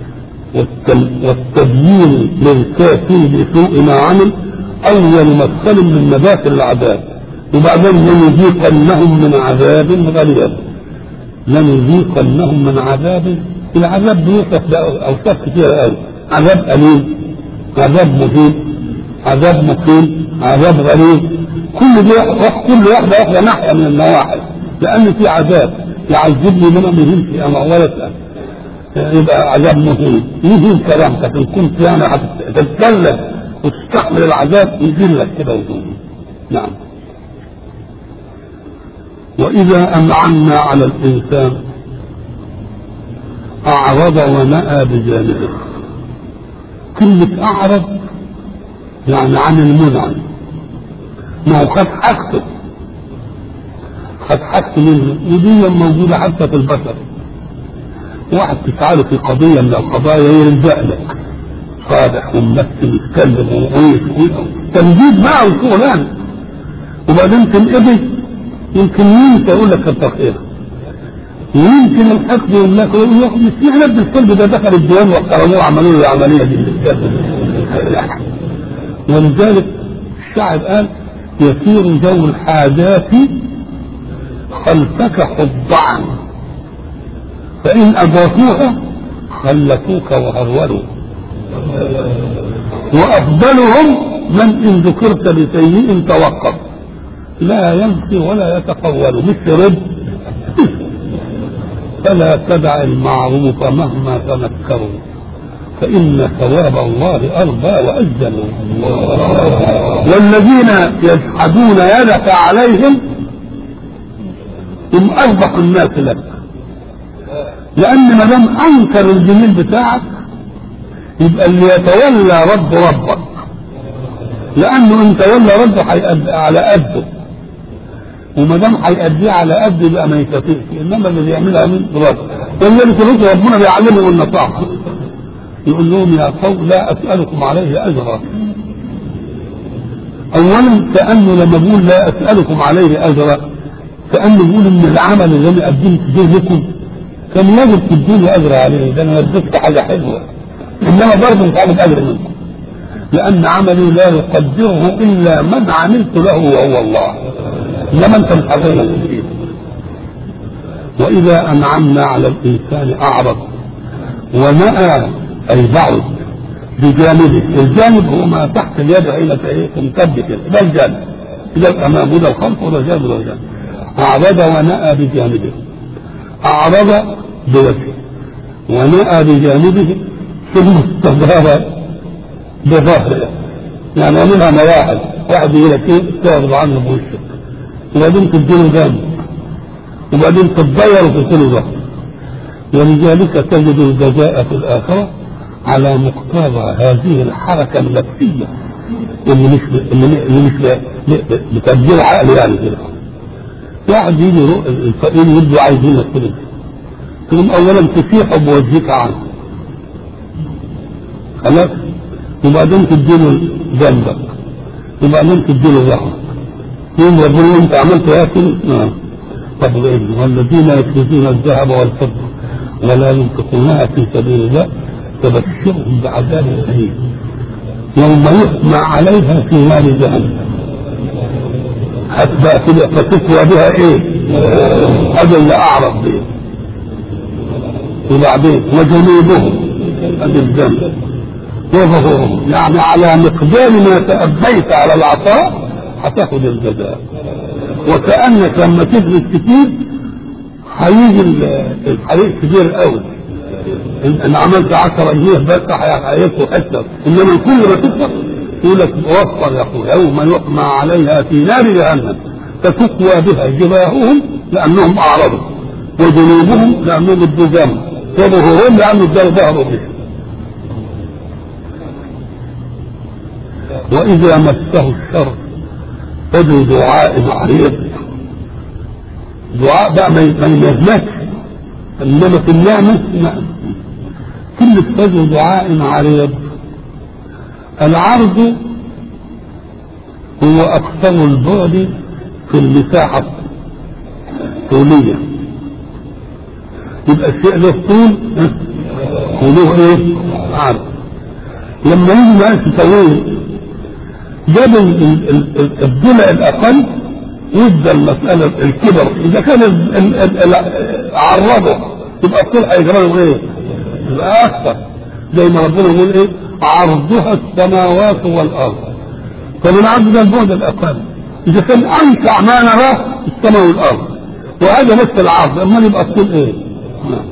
والتبيين للكافر بسوء ما عمل اول مدخل من مداخل العذاب وبعدين لنذيقنهم من عذاب غليظ لنذيقنهم من عذاب العذاب بيوصف باوصاف كثيره قوي عذاب اليم عذاب مهين عذاب مقيم عذاب غليظ كل دي كل واحده واحده ناحيه من النواحي لان في عذاب يعذبني من مهين في اموالك يبقى عذاب مهين يهين كرامتك ان كنت يعني هتتكلم وتستحمل العذاب يذلك كده ويهين نعم واذا انعمنا على الانسان أعرض ونأى بجانبه كلمة أعرض يعني عن المنعم ما هو خد حاجته خد حاجته منه ودي موجودة حتى في البشر واحد تسأله في قضية من القضايا يلجأ لك صالح وممثل يتكلم ويعيش تمجيد بقى وشغلانة وبعدين تنقضي يمكن مين يقول لك كتر خيرك ويمكن الحقد يقول لك مش احنا ابن الكلب ده دخل الديوان واحترموه وعملوا له العمليه دي ولذلك الشاعر قال يسير ذو الحاجات خلفك خضعا فإن أضافوها خلفوك وهرولوا وأفضلهم من إن ذكرت لسيء توقف لا يمشي ولا يتقول مثل رد فلا تدع المعروف مهما تنكروا فإن ثواب الله أرضى وأجل والذين يجحدون يدك عليهم هم أربح الناس لك لأن ما دام أنكر الجميل بتاعك يبقى اللي يتولى رب ربك لأنه إن تولى ربه هيأدي على قده وما دام هيأديه على قد يبقى ما يكفيش انما اللي بيعملها من رب ولذلك الرسل ربنا بيعلمهم النصاحه يقول لهم يا قوم لا اسالكم عليه اجرا اولا كانه لما بيقول لا اسالكم عليه اجرا كانه بيقول ان العمل اللي انا قدمت به لكم كان لازم تدوني اجر عليه ده انا اديتك حاجه حلوه انما برضه مش عامل اجر منكم لان عملي لا يقدره الا من عملت له وهو الله انما انت مش عارفين واذا انعمنا على الانسان اعرض ونأى اي بعد بجانبه الجانب هو ما تحت اليد حين تمتد كده ده الجانب ده الامام وده الخلف وده الجانب وده الجانب اعرض ونأى بجانبه اعرض بوجهه ونأى بجانبه ثم استدار بظهره يعني منها مراحل واحد يقول لك ايه تعرض عنه بوشك وبعدين تديله جنب وبعدين تتضير وتديله ظهر ولذلك تجد الجزاء في الآخرة على مقتضى هذه الحركة النفسية اللي مش اللي اللي مش بتبديل عقل يعني كده واحد يجي يروح الفقير يبدو عايزينك كده تقوم اولا تسيحه بوجهك عنه خلاص وبعدين تديله جنبك وبعدين تديله ظهرك يقوم ربنا يقول انت عملت ايه كده؟ نعم طب والذين يكنزون الذهب والفضه ولا ينفقونها في سبيل الله فبشرهم بعذاب أليم يوم يحمى عليها في نار جهنم حتى كده فتكوى بها ايه؟ هذا اللي اعرف به وبعدين وجنوبهم هذا الذنب وظهورهم يعني على مقدار ما تأبيت على العطاء هتاخد الجزاء وكأنك لما تدرس كتير هيجي الحريق كبير قوي ان عملت 10 جنيه بس هياكل حته انما كل ما تكبر يقول لك وفر يقول يوم يحمى عليها في نار جهنم فتكوى بها جباههم لانهم اعرضوا وجنوبهم لانهم ادوا جنب وظهورهم لانه ادوا ظهره به واذا مسه الشر فذو دعاء عريض دعاء بقى ما ينجمكش انما في النعمه نعم كلمة فذو دعاء عريض العرض هو أكثر البعد في المساحة الطولية يبقى الشيء له طول وله ايه؟ عرض لما يجي مقاس طويل جاب الضلع الأقل وادى المسألة الكبر إذا كان عرضه يبقى الطول هيجرى له ايه؟ يبقى أكثر زي ما ربنا يقول إيه عرضها السماوات والأرض فمن عرض ده البعد الأقل إذا كان أنفع ما نراه السماء والأرض وهذا بس العرض أما يبقى الطول إيه نعم.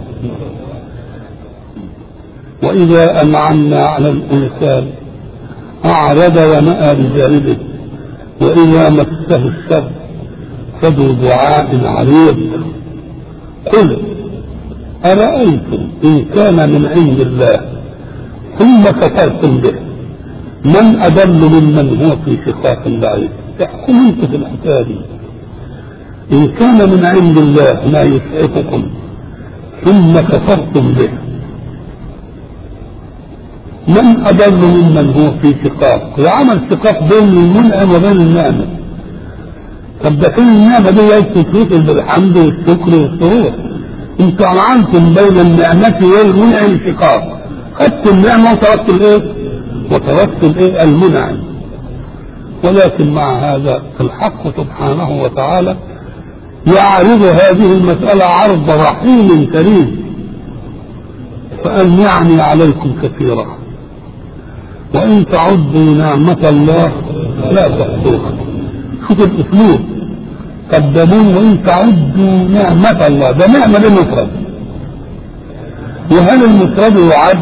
وإذا أنعمنا على الإنسان أعرض ونأى بجانبه وإذا مسه الشر فذو دعاء عريض قل أرأيتم إن كان من عند الله ثم كفرتم به من أضل ممن هو في شقاق بعيد احكم انت في الحكاية دي إن كان من عند الله ما يسعفكم ثم كفرتم به من أضل ممن هو في شقاق وعمل شقاق بين المنعم وبين النعمة طب ده كان النعمة دي يتفوت بالحمد والشكر والسرور انتوا عملتم بين النعمة والمنعم شقاق خدت النعمة وتركت الايه؟ وتركت الايه؟ المنعم ولكن مع هذا الحق سبحانه وتعالى يعرض هذه المسألة عرض رحيم كريم فأن يعني عليكم كثيرا وإن تعدوا نعمة الله لا تحصوها شوف الأسلوب قدمون وإن تعدوا نعمة الله ده نعمة للمفرد وهل المفرد يعد؟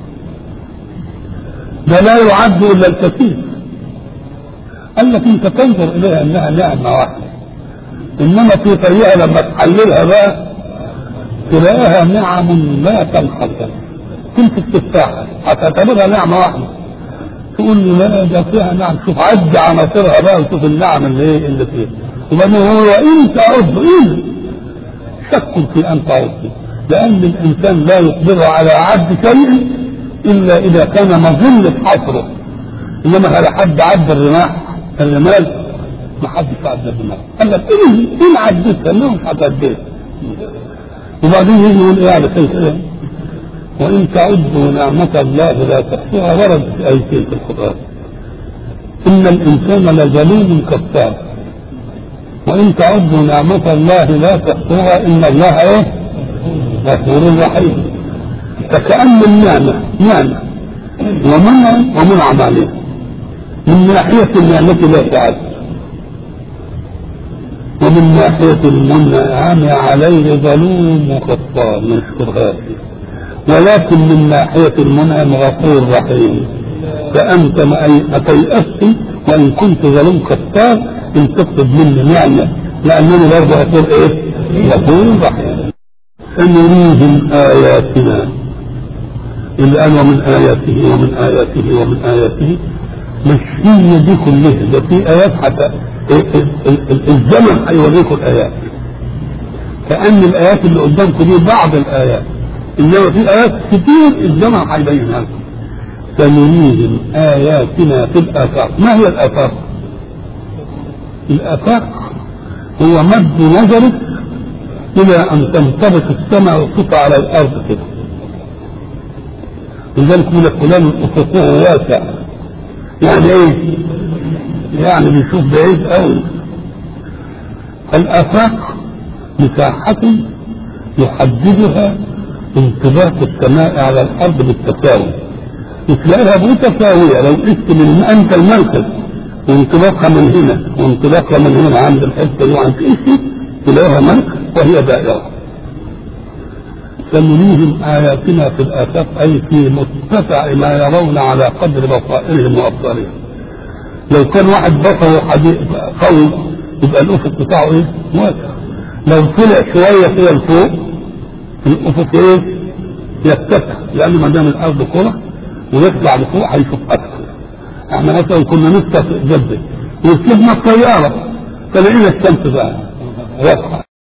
ده لا يعد إلا الكثير قال لك أنت تنظر إليها أنها نعمة واحدة إنما في طريقة لما تحللها بقى تلاقيها نعم لا تنحصر كنت التفاحة هتعتبرها نعمة واحدة تقول لي لا ده فيها نعم شوف عد عناصرها بقى وشوف النعم اللي ايه اللي فيها وبعدين هو ان تعد ان شك في ان تعد لان الانسان لا يقدر على عد شيء الا اذا كان مظنة حصره انما هل حد عد الرماح الرمال ما حدش عد الرمال قال لك ان ان عدتها انه مش هتعديها وبعدين يجي يقول ايه على كيف ايه وإن تعدوا نعمة الله لا تحصوها ورد في آيتين في القرآن إن الإنسان لظلوم كفار وإن تعدوا نعمة الله لا تحصوها إن الله إيه؟ غفور رحيم فكأن النعمة نعمة ومنع ومنعم عليه من ناحية النعمة لا تعد ومن ناحية المنعم عليه ظلوم وكفار مشكور هذا ولكن من ناحية المنعم غفور رحيم فأنت ما تيأس وإن كنت ظلوم كفار إن تطلب مني نعمة لأنني برضه أقول إيه؟ غفور رحيم سنريهم آياتنا الآن ومن آياته ومن آياته ومن آياته مش هي دي كلها ده في ايات حتى الزمن هيوريكم الايات كأن الآيات اللي قدامكم دي بعض الآيات إنما في آيات كتير الزمن هيبينها لكم سنريهم آياتنا في الآفاق ما هي الآفاق؟ الآفاق هو مد نظرك إلى أن تنطبق السماء وتقع على الأرض كده لذلك يقول لك فلان أفقه واسع يعني إيه؟ يعني بيشوف بعيد قوي الآفاق مساحة يحددها انطباق السماء على الأرض بالتساوي تلاقيها متساوية لو قست من أنت المركز وانطلاقها من هنا وانطلاقها من هنا عند الحتة دي وعند قست تلاقيها مركز وهي دائرة سنريهم آياتنا في الآفاق أي في متسع ما يرون على قدر بصائرهم وأبصارهم لو كان واحد بصره قوي يبقى الأفق بتاعه إيه؟ واسع لو طلع شوية كده لفوق الأفق إيه؟ يتسع لأن ما دام الأرض كرة ويطلع لفوق هيشوف أكثر احنا مثلا كنا نسقط جدة وركبنا الطيارة فلقينا الشمس بقى واضحة